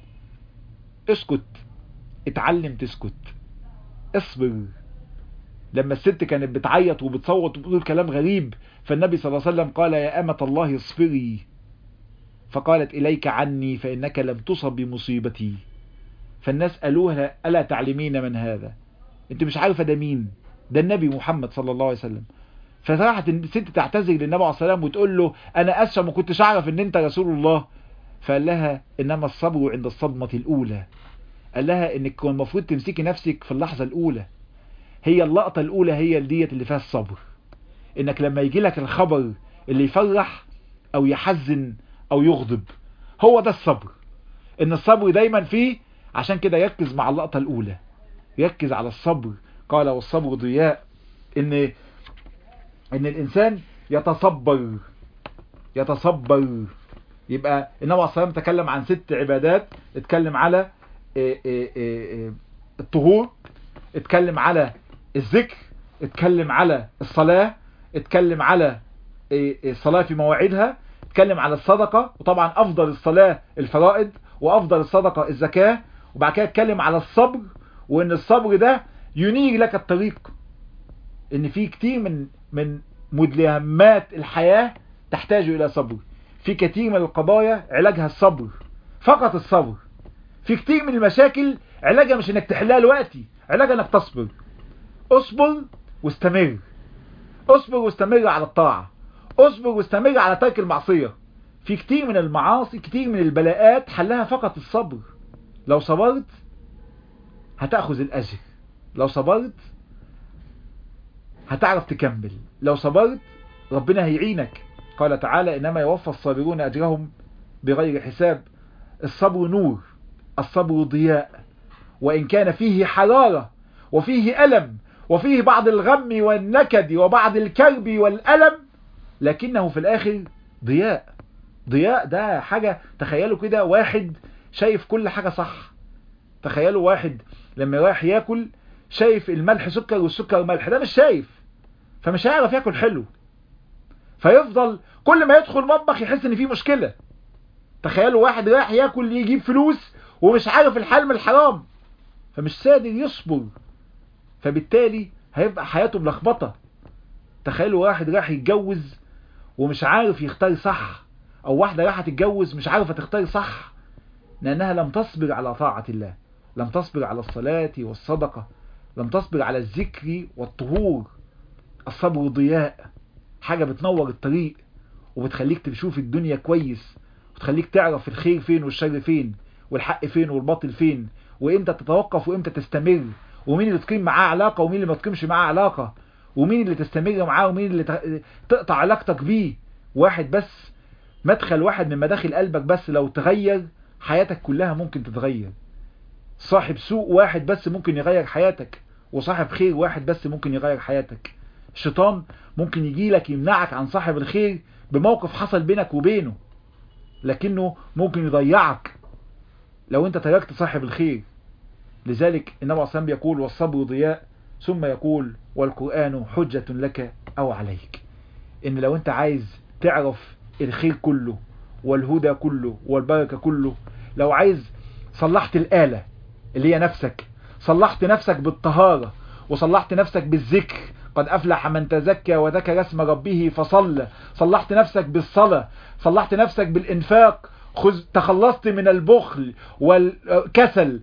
اسكت اتعلم تسكت اصبر لما الست كانت بتعيط وبتصوت وبتقول كلام غريب فالنبي صلى الله عليه وسلم قال يا أمة الله اصبري فقالت إليك عني فإنك لم تصب بمصيبتي فالناس قالوها ألا تعلمين من هذا انت مش عارفة ده مين ده النبي محمد صلى الله عليه وسلم فراحت الست تعتذر للنبي عليه الصلاة والسلام وتقول له أنا أسفة ما كنتش أعرف إن أنت رسول الله فقال لها إنما الصبر عند الصدمة الأولى قال لها إنك كان المفروض تمسكي نفسك في اللحظة الأولى هي اللقطة الأولى هي الدية اللي فيها الصبر إنك لما يجي لك الخبر اللي يفرح أو يحزن أو يغضب هو ده الصبر إن الصبر دايما فيه عشان كده يركز مع اللقطة الأولى يركز على الصبر قال والصبر ضياء إن إن الإنسان يتصبر يتصبر يبقى النبي عليه الصلاة والسلام تكلم عن ست عبادات اتكلم على إيه إيه إيه الطهور اتكلم على الذكر اتكلم على الصلاة اتكلم على الصلاة في مواعيدها اتكلم على الصدقة وطبعا افضل الصلاة الفرائض وافضل الصدقة الزكاة وبعد كده اتكلم على الصبر وان الصبر ده ينير لك الطريق ان في كتير من من مدلهمات الحياة تحتاج الى صبر في كتير من القضايا علاجها الصبر فقط الصبر في كتير من المشاكل علاجها مش انك تحلها دلوقتي علاجها انك تصبر اصبر واستمر اصبر واستمر على الطاعة اصبر واستمر على ترك المعصية في كتير من المعاصي كتير من البلاءات حلها فقط الصبر لو صبرت هتأخذ الأجر لو صبرت هتعرف تكمل لو صبرت ربنا هيعينك قال تعالى إنما يوفى الصابرون أجرهم بغير حساب الصبر نور الصبر ضياء وإن كان فيه حرارة وفيه ألم وفيه بعض الغم والنكد وبعض الكرب والألم لكنه في الآخر ضياء ضياء ده حاجة تخيلوا كده واحد شايف كل حاجة صح تخيلوا واحد لما رايح ياكل شايف الملح سكر والسكر ملح ده مش شايف فمش هيعرف ياكل حلو فيفضل كل ما يدخل مطبخ يحس ان فيه مشكلة تخيلوا واحد رايح ياكل يجيب فلوس ومش عارف الحلال من الحرام فمش قادر يصبر فبالتالي هيبقى حياته ملخبطه تخيلوا واحد راح يتجوز ومش عارف يختار صح او واحدة راح تتجوز مش عارفة تختار صح لانها لم تصبر على طاعة الله لم تصبر على الصلاة والصدقة لم تصبر على الذكر والطهور الصبر ضياء حاجة بتنور الطريق وبتخليك تشوف الدنيا كويس وتخليك تعرف الخير فين والشر فين والحق فين والباطل فين وامتى تتوقف وامتى تستمر ومين اللي تقيم معاه علاقة ومين اللي ما تقيمش معاه علاقة ومين اللي تستمر معاه ومين اللي تقطع علاقتك بيه واحد بس مدخل واحد من مداخل قلبك بس لو تغير حياتك كلها ممكن تتغير صاحب سوء واحد بس ممكن يغير حياتك وصاحب خير واحد بس ممكن يغير حياتك الشيطان ممكن يجي لك يمنعك عن صاحب الخير بموقف حصل بينك وبينه لكنه ممكن يضيعك لو انت تركت صاحب الخير لذلك النبي عليه الصلاة يقول والصبر ضياء ثم يقول والقرآن حجة لك أو عليك إن لو أنت عايز تعرف الخير كله والهدى كله والبركة كله لو عايز صلحت الآلة اللي هي نفسك صلحت نفسك بالطهارة وصلحت نفسك بالذكر قد أفلح من تزكى وذكر اسم ربه فصلى صلحت نفسك بالصلاة صلحت نفسك بالإنفاق خذ تخلصت من البخل والكسل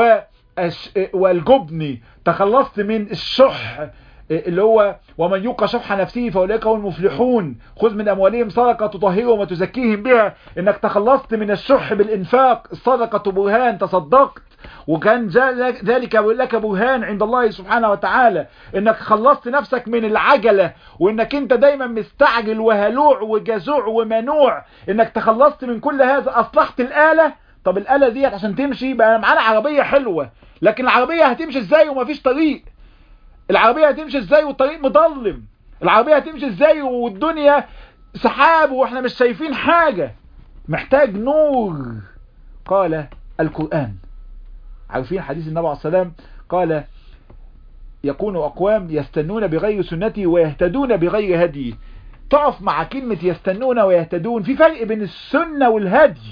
والجبن تخلصت من الشح اللي هو ومن يوق شح نفسه فاولئك هم المفلحون خذ من اموالهم صدقه تطهرهم وتزكيهم بها انك تخلصت من الشح بالانفاق الصدقه برهان تصدقت وكان ذلك لك برهان عند الله سبحانه وتعالى انك خلصت نفسك من العجلة وانك انت دايما مستعجل وهلوع وجزوع ومنوع انك تخلصت من كل هذا اصلحت الآلة طب الآلة ديت عشان تمشي بقى معانا عربية حلوة لكن العربية هتمشي ازاي ومفيش طريق العربية هتمشي ازاي والطريق مظلم العربية هتمشي ازاي والدنيا سحاب واحنا مش شايفين حاجة محتاج نور قال القرآن عارفين حديث النبي عليه السلام قال يكون أقوام يستنون بغير سنتي ويهتدون بغير هدي تقف مع كلمة يستنون ويهتدون في فرق بين السنة والهدي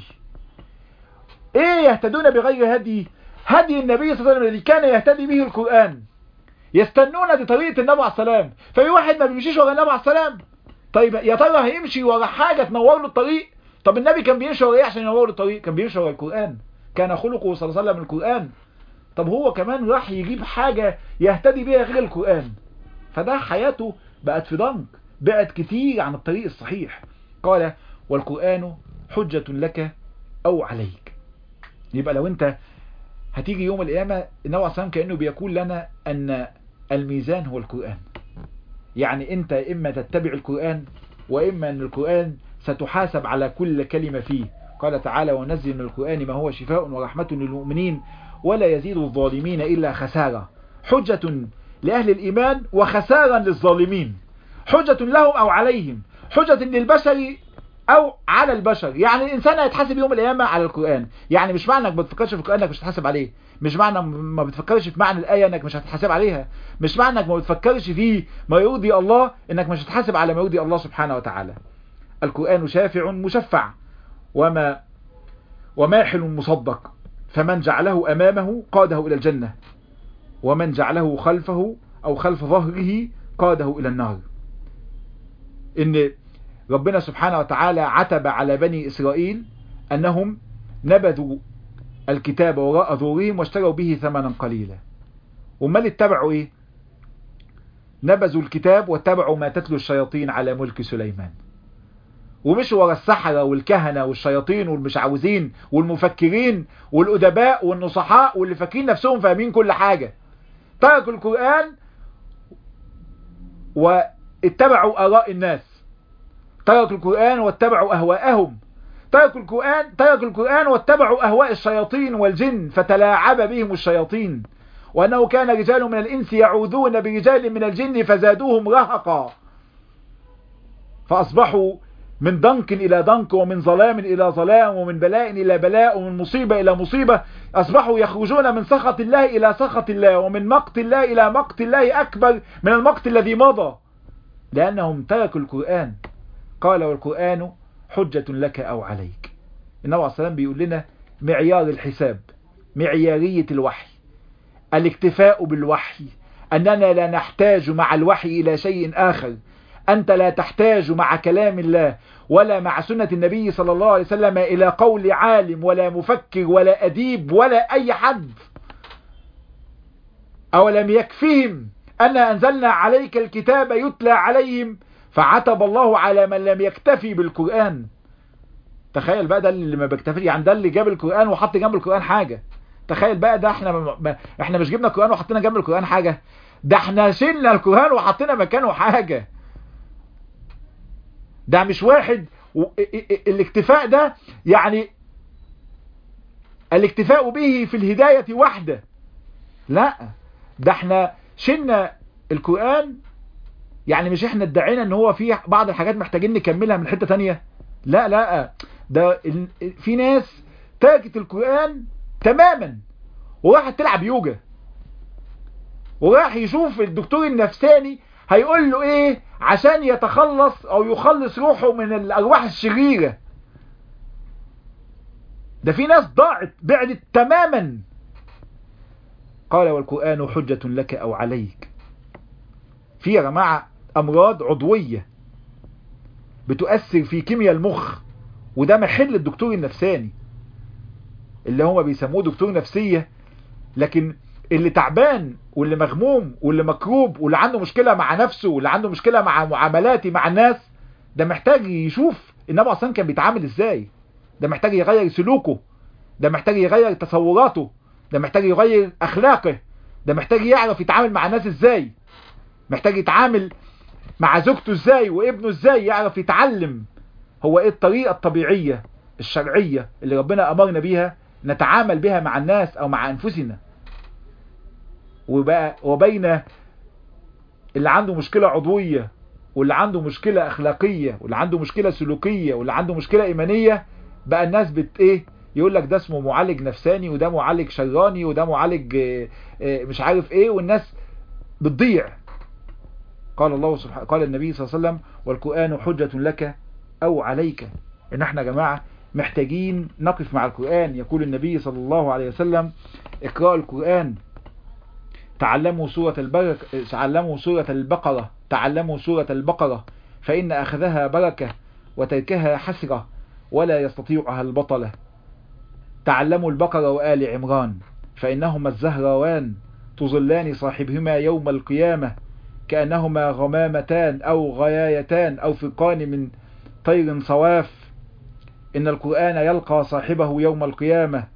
ايه يهتدون بغير هدي هدي النبي صلى الله عليه وسلم الذي كان يهتدي به القرآن يستنون دي طريقة النبي عليه السلام في واحد ما بيمشيش ورا النبي عليه السلام طيب يا ترى هيمشي ورا حاجة تنور له الطريق طب النبي كان بيمشي ورا ايه عشان ينور له الطريق كان بيمشي ورا القرآن كان خلقه صلى الله عليه وسلم القرآن طب هو كمان راح يجيب حاجة يهتدي بيها غير القرآن فده حياته بقت في ضنك بعد كتير عن الطريق الصحيح قال والقرآن حجة لك أو عليك يبقى لو انت هتيجي يوم القيامة النبي عليه الصلاة كأنه بيقول لنا أن الميزان هو القرآن يعني انت إما تتبع القرآن وإما أن القرآن ستحاسب على كل كلمة فيه قال تعالى ونزل من القرآن ما هو شفاء ورحمة للمؤمنين ولا يزيد الظالمين إلا خسارة حجة لأهل الإيمان وخسارا للظالمين حجة لهم أو عليهم حجة للبشر أو على البشر يعني الإنسان هيتحاسب يوم القيامة على القرآن يعني مش معنى انك بتفكرش في القرآن انك مش هتحاسب عليه مش معنى ما بتفكرش في معنى الآية انك مش هتحاسب عليها مش معنى انك ما بتفكرش في ما يرضي الله انك مش هتحاسب على ما يرضي الله سبحانه وتعالى القرآن شافع مشفع وما وماحل مصدق فمن جعله أمامه قاده إلى الجنة ومن جعله خلفه أو خلف ظهره قاده إلى النار إن ربنا سبحانه وتعالى عتب على بني إسرائيل أنهم نبذوا الكتاب وراء ظهورهم واشتروا به ثمنا قليلا وما اتبعوا إيه نبذوا الكتاب واتبعوا ما تتلو الشياطين على ملك سليمان ومشوا ورا السحرة والكهنة والشياطين والمشعوذين والمفكرين والأدباء والنصحاء واللي فاكرين نفسهم فاهمين كل حاجة تركوا القرآن واتبعوا آراء الناس تركوا القرآن واتبعوا أهواءهم تركوا القرآن تركوا القرآن واتبعوا أهواء الشياطين والجن فتلاعب بهم الشياطين وأنه كان رجال من الإنس يعوذون برجال من الجن فزادوهم رهقا فأصبحوا من ضنك إلى ضنك ومن ظلام إلى ظلام ومن بلاء إلى بلاء ومن مصيبة إلى مصيبة أصبحوا يخرجون من سخط الله إلى سخط الله ومن مقت الله إلى مقت الله أكبر من المقت الذي مضى لأنهم تركوا القرآن قال والقرآن حجة لك أو عليك النبي عليه السلام بيقول لنا معيار الحساب معيارية الوحي الاكتفاء بالوحي أننا لا نحتاج مع الوحي إلى شيء آخر أنت لا تحتاج مع كلام الله ولا مع سنة النبي صلى الله عليه وسلم إلى قول عالم ولا مفكر ولا أديب ولا أي حد أولم يكفهم أن أنزلنا عليك الكتاب يتلى عليهم فعتب الله على من لم يكتفي بالقرآن تخيل بقى ده اللي ما بيكتفي يعني ده اللي جاب القرآن وحط جنب القرآن حاجة تخيل بقى ده احنا ما احنا مش جبنا القرآن وحطينا جنب القرآن حاجة ده احنا شلنا القرآن وحطينا مكانه حاجة ده مش واحد و... الاكتفاء ده يعني الاكتفاء به في الهداية وحده لا ده احنا شلنا القرآن يعني مش احنا ادعينا ان هو في بعض الحاجات محتاجين نكملها من حتة تانية لا لا ده في ناس تركت القرآن تماما وراحت تلعب يوجا وراح يشوف الدكتور النفساني هيقول له ايه عشان يتخلص او يخلص روحه من الارواح الشريرة ده في ناس ضاعت بعدت تماما قال والقرآن حجة لك أو عليك في يا جماعة أمراض عضوية بتؤثر في كيمياء المخ وده محل الدكتور النفساني اللي هما بيسموه دكتور نفسية لكن اللي تعبان واللي مغموم واللي مكروب واللي عنده مشكلة مع نفسه واللي عنده مشكلة مع معاملاتي مع الناس ده محتاج يشوف النبي اصلا كان بيتعامل ازاي ده محتاج يغير سلوكه ده محتاج يغير تصوراته ده محتاج يغير اخلاقه ده محتاج يعرف يتعامل مع الناس ازاي محتاج يتعامل مع زوجته ازاي وابنه ازاي يعرف يتعلم هو ايه الطريقة الطبيعية الشرعية اللي ربنا امرنا بيها نتعامل بها مع الناس او مع انفسنا وبقى وبين اللي عنده مشكلة عضوية واللي عنده مشكلة اخلاقية واللي عنده مشكلة سلوكية واللي عنده مشكلة ايمانية بقى الناس بت ايه يقول لك ده اسمه معالج نفساني وده معالج شراني وده معالج مش عارف ايه والناس بتضيع قال الله سبحانه قال النبي صلى الله عليه وسلم والقرآن حجة لك او عليك ان احنا يا جماعة محتاجين نقف مع القرآن يقول النبي صلى الله عليه وسلم اقرأ القرآن تعلموا سورة البركة تعلموا سورة البقرة تعلموا سورة البقرة فإن أخذها بركة وتركها حسرة ولا يستطيعها البطلة تعلموا البقرة وآل عمران فإنهما الزهروان تظلان صاحبهما يوم القيامة كأنهما غمامتان أو غيايتان أو فرقان من طير صواف إن القرآن يلقى صاحبه يوم القيامة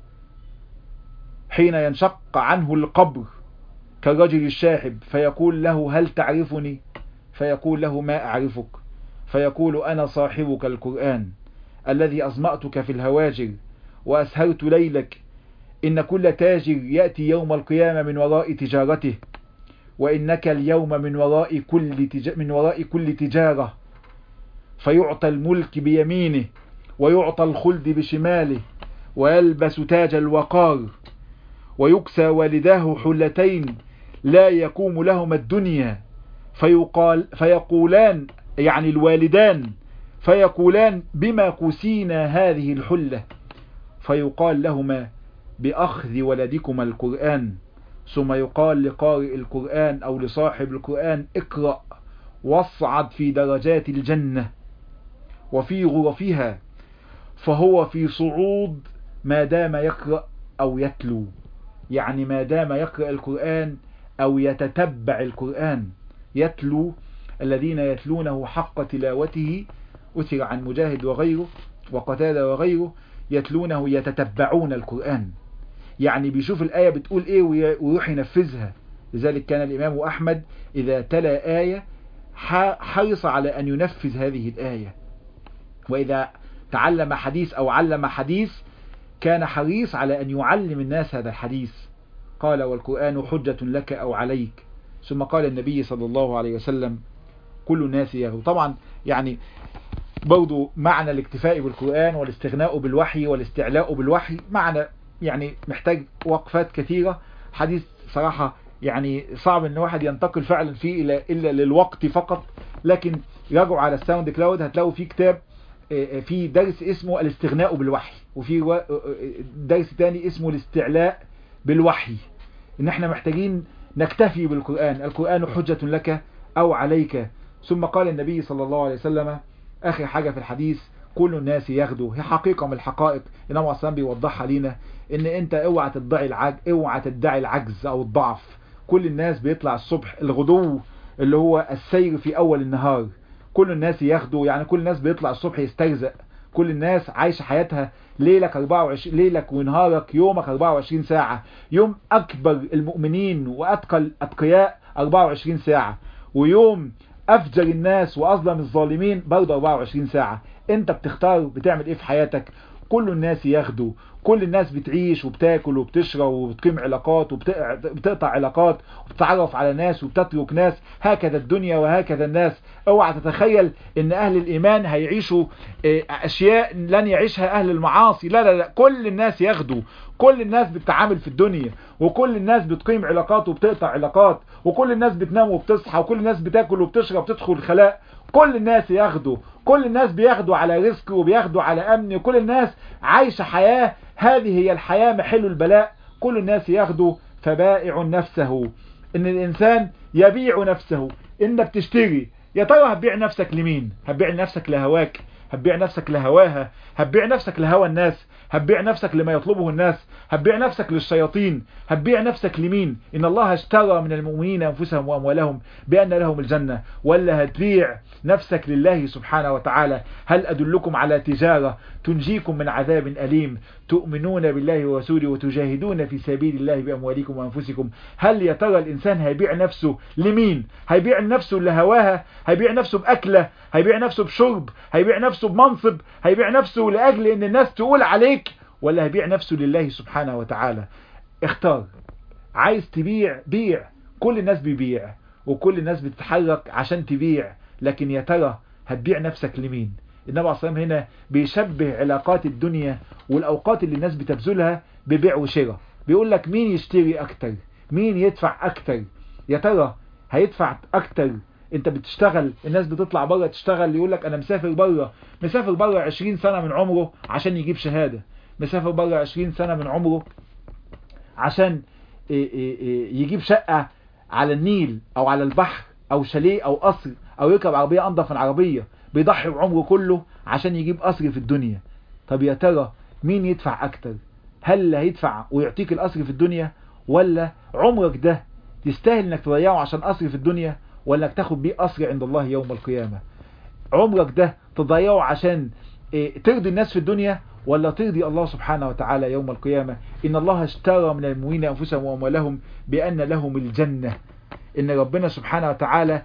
حين ينشق عنه القبر كالرجل الشاحب فيقول له هل تعرفني فيقول له ما أعرفك فيقول أنا صاحبك القرآن الذي أظمأتك في الهواجر وأسهرت ليلك إن كل تاجر يأتي يوم القيامة من وراء تجارته وإنك اليوم من وراء كل تج... من وراء كل تجارة فيعطى الملك بيمينه ويعطى الخلد بشماله ويلبس تاج الوقار ويكسى والداه حلتين لا يقوم لهما الدنيا فيقال فيقولان يعني الوالدان فيقولان بما كسينا هذه الحلة فيقال لهما بأخذ ولدكما القرآن ثم يقال لقارئ القرآن أو لصاحب القرآن اقرأ واصعد في درجات الجنة وفي غرفها فهو في صعود ما دام يقرأ أو يتلو يعني ما دام يقرأ القرآن أو يتتبع القرآن يتلو الذين يتلونه حق تلاوته أثر عن مجاهد وغيره وقتادة وغيره يتلونه يتتبعون القرآن يعني بيشوف الآية بتقول إيه ويروح ينفذها لذلك كان الإمام أحمد إذا تلا آية حرص على أن ينفذ هذه الآية وإذا تعلم حديث أو علم حديث كان حريص على أن يعلم الناس هذا الحديث قال والقرآن حجة لك أو عليك ثم قال النبي صلى الله عليه وسلم كل الناس يغلو طبعا يعني برضو معنى الاكتفاء بالقرآن والاستغناء بالوحي والاستعلاء بالوحي معنى يعني محتاج وقفات كثيرة حديث صراحة يعني صعب ان واحد ينتقل فعلا فيه إلا, إلا للوقت فقط لكن راجعوا على الساوند كلاود هتلاقوا فيه كتاب في درس اسمه الاستغناء بالوحي وفي درس تاني اسمه الاستعلاء بالوحي ان احنا محتاجين نكتفي بالقرآن القرآن حجة لك او عليك ثم قال النبي صلى الله عليه وسلم اخر حاجة في الحديث كل الناس ياخدوا هي حقيقة من الحقائق النبي صلى بيوضحها لينا ان انت اوعى تدعي العج اوعى تدعي العجز او الضعف كل الناس بيطلع الصبح الغدو اللي هو السير في اول النهار كل الناس ياخدوا يعني كل الناس بيطلع الصبح يسترزق كل الناس عايشة حياتها ليلك 24 ليلك ونهارك يومك 24 ساعة يوم أكبر المؤمنين وأتقى الأتقياء 24 ساعة ويوم أفجر الناس وأظلم الظالمين برضه 24 ساعة أنت بتختار بتعمل إيه في حياتك كل الناس ياخدوا كل الناس بتعيش وبتاكل وبتشرب وبتقيم علاقات وبتقطع علاقات وبتتعرف على ناس وبتترك ناس هكذا الدنيا وهكذا الناس اوعى تتخيل ان اهل الايمان هيعيشوا اشياء لن يعيشها اهل المعاصي لا لا لا كل الناس ياخدوا كل الناس بتتعامل في الدنيا وكل الناس بتقيم علاقات وبتقطع علاقات وكل الناس بتنام وبتصحى وكل الناس بتاكل وبتشرب وبتدخل الخلاء كل الناس ياخدوا كل الناس بياخدوا على رزق وبياخدوا على امن وكل الناس عايشة حياة هذه هي الحياة محل البلاء كل الناس ياخدوا فبائع نفسه ان الانسان يبيع نفسه انك تشتري يا ترى هتبيع نفسك لمين هتبيع نفسك لهواك هتبيع نفسك لهواها هتبيع نفسك لهوى الناس هتبيع نفسك لما يطلبه الناس هتبيع نفسك للشياطين هتبيع نفسك لمين إن الله اشترى من المؤمنين أنفسهم وأموالهم بأن لهم الجنة ولا هتبيع نفسك لله سبحانه وتعالى هل أدلكم على تجارة تنجيكم من عذاب أليم تؤمنون بالله ورسوله وتجاهدون في سبيل الله بأموالكم وأنفسكم هل يا ترى الإنسان هيبيع نفسه لمين هيبيع نفسه لهواها هيبيع نفسه بأكلة هيبيع نفسه بشرب هيبيع نفسه بمنصب هيبيع نفسه لأجل أن الناس تقول عليك ولا هيبيع نفسه لله سبحانه وتعالى اختار عايز تبيع بيع كل الناس بيبيع وكل الناس بتتحرك عشان تبيع لكن يا ترى هتبيع نفسك لمين النبي عليه الصلاة هنا بيشبه علاقات الدنيا والأوقات اللي الناس بتبذلها ببيع وشراء بيقول لك مين يشتري أكتر مين يدفع أكتر يا ترى هيدفع أكتر انت بتشتغل الناس بتطلع بره تشتغل يقول لك انا مسافر بره مسافر بره 20 سنة من عمره عشان يجيب شهادة مسافر بره 20 سنة من عمره عشان يجيب شقة على النيل او على البحر او شاليه او قصر او يركب عربية انضف من عربية بيضحي بعمره كله عشان يجيب قصر في الدنيا طب يا ترى مين يدفع اكتر هل اللي هيدفع ويعطيك القصر في الدنيا ولا عمرك ده تستاهل انك تضيعه عشان قصر في الدنيا ولا انك تاخد بيه قصر عند الله يوم القيامة عمرك ده تضيعه عشان ترضي الناس في الدنيا ولا ترضي الله سبحانه وتعالى يوم القيامة إن الله اشترى من المؤمنين أنفسهم وأموالهم بأن لهم الجنة إن ربنا سبحانه وتعالى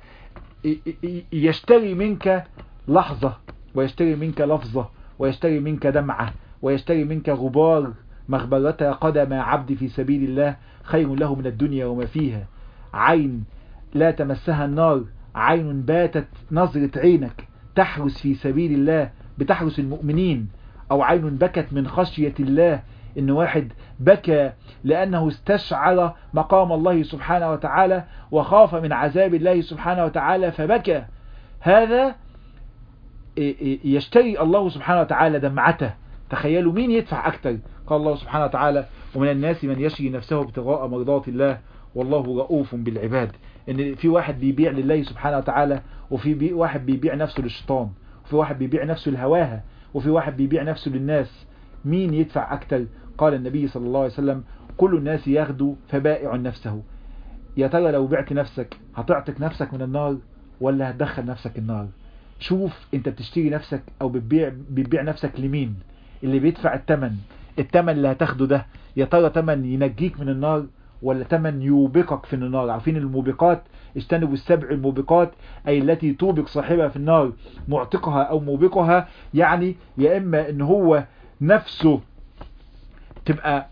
يشتري منك لحظة ويشتري منك لفظة ويشتري منك دمعة ويشتري منك غبار مغبرة قدم عبد في سبيل الله خير له من الدنيا وما فيها عين لا تمسها النار عين باتت نظرة عينك تحرس في سبيل الله بتحرس المؤمنين او عين بكت من خشية الله ان واحد بكى لانه استشعر مقام الله سبحانه وتعالى وخاف من عذاب الله سبحانه وتعالى فبكى هذا يشتري الله سبحانه وتعالى دمعته تخيلوا مين يدفع اكتر قال الله سبحانه وتعالى ومن الناس من يشري نفسه ابتغاء مرضات الله والله رؤوف بالعباد ان في واحد بيبيع لله سبحانه وتعالى وفي بي واحد بيبيع نفسه للشيطان وفي واحد بيبيع نفسه لهواها وفي واحد بيبيع نفسه للناس مين يدفع اكتر قال النبي صلى الله عليه وسلم كل الناس يغدو فبائع نفسه يا ترى لو بعت نفسك هتعتق نفسك من النار ولا هتدخل نفسك النار شوف انت بتشتري نفسك او بتبيع بتبيع نفسك لمين اللي بيدفع الثمن الثمن اللي هتاخده ده يا ترى ثمن ينجيك من النار ولا ثمن يوبقك في النار عارفين الموبقات اجتنبوا السبع الموبقات اي التي توبق صاحبها في النار معتقها او موبقها يعني يا اما ان هو نفسه تبقى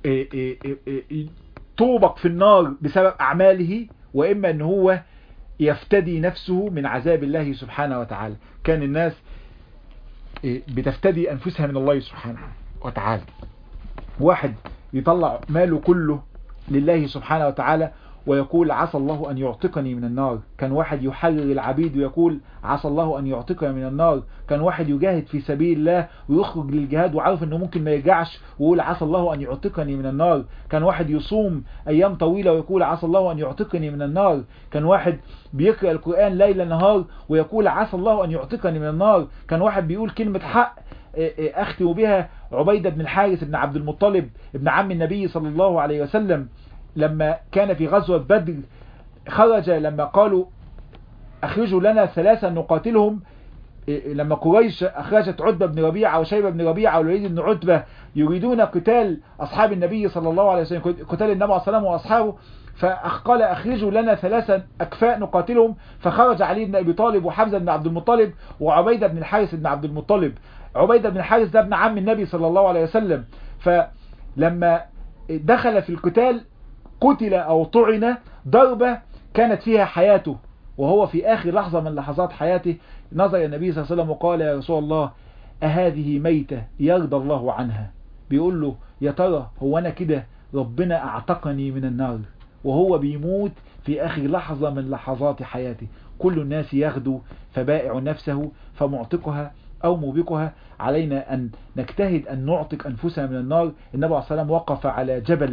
توبق في النار بسبب اعماله واما ان هو يفتدي نفسه من عذاب الله سبحانه وتعالى كان الناس بتفتدي انفسها من الله سبحانه وتعالى واحد يطلع ماله كله لله سبحانه وتعالى ويقول عسى الله أن يعتقني من النار كان واحد يحرر العبيد ويقول عسى الله أن يعتقني من النار كان واحد يجاهد في سبيل الله ويخرج للجهاد وعارف أنه ممكن ما يرجعش ويقول عسى الله أن يعتقني من النار كان واحد يصوم أيام طويلة ويقول عسى الله أن يعتقني من النار كان واحد بيقرأ القرآن ليل نهار ويقول عسى الله أن يعتقني من النار كان واحد بيقول كلمة حق أختم بها عبيدة بن الحارث بن عبد المطلب ابن عم النبي صلى الله عليه وسلم لما كان في غزوة بدر خرج لما قالوا أخرجوا لنا ثلاثة نقاتلهم لما قريش أخرجت عتبة بن ربيعة وشيبة بن ربيعة والوليد بن عتبة يريدون قتال أصحاب النبي صلى الله عليه وسلم قتال النبي عليه الصلاة وأصحابه فقال أخرجوا لنا ثلاثة أكفاء نقاتلهم فخرج علي بن أبي طالب وحمزة بن عبد المطلب وعبيدة بن الحارث بن عبد المطلب عبيدة بن الحارث ده ابن عم النبي صلى الله عليه وسلم فلما دخل في القتال قتل أو طعن ضربة كانت فيها حياته وهو في آخر لحظة من لحظات حياته نظر النبي صلى الله عليه وسلم وقال يا رسول الله أهذه ميتة يرضى الله عنها بيقول له يا ترى هو أنا كده ربنا أعتقني من النار وهو بيموت في آخر لحظة من لحظات حياته كل الناس يغدو فبائع نفسه فمعتقها أو موبقها علينا أن نجتهد أن نعتق أنفسنا من النار النبي عليه الصلاة والسلام وقف على جبل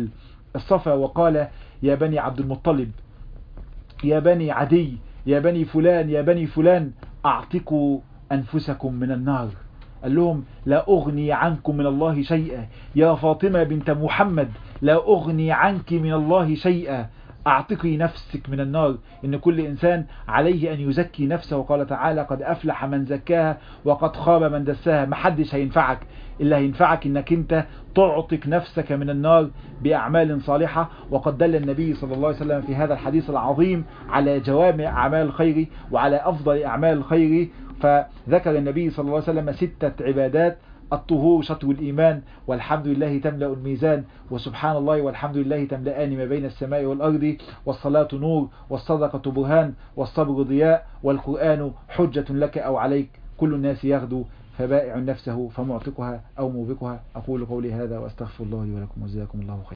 الصفا وقال يا بني عبد المطلب يا بني عدي يا بني فلان يا بني فلان أعتقوا أنفسكم من النار قال لهم لا أغني عنكم من الله شيئا يا فاطمة بنت محمد لا أغني عنك من الله شيئا أعتقي نفسك من النار إن كل إنسان عليه أن يزكي نفسه وقال تعالى قد أفلح من زكاها وقد خاب من دساها محدش هينفعك إلا هينفعك إنك أنت تعتق نفسك من النار بأعمال صالحة وقد دل النبي صلى الله عليه وسلم في هذا الحديث العظيم على جوامع أعمال الخير وعلى أفضل أعمال الخير فذكر النبي صلى الله عليه وسلم ستة عبادات الطهور شطو الإيمان والحمد لله تملأ الميزان وسبحان الله والحمد لله تملأان ما بين السماء والأرض والصلاة نور والصدقة برهان والصبر ضياء والقرآن حجة لك أو عليك كل الناس يغدو فبائع نفسه فمعتقها أو موبقها أقول قولي هذا وأستغفر الله لي ولكم وجزاكم الله خير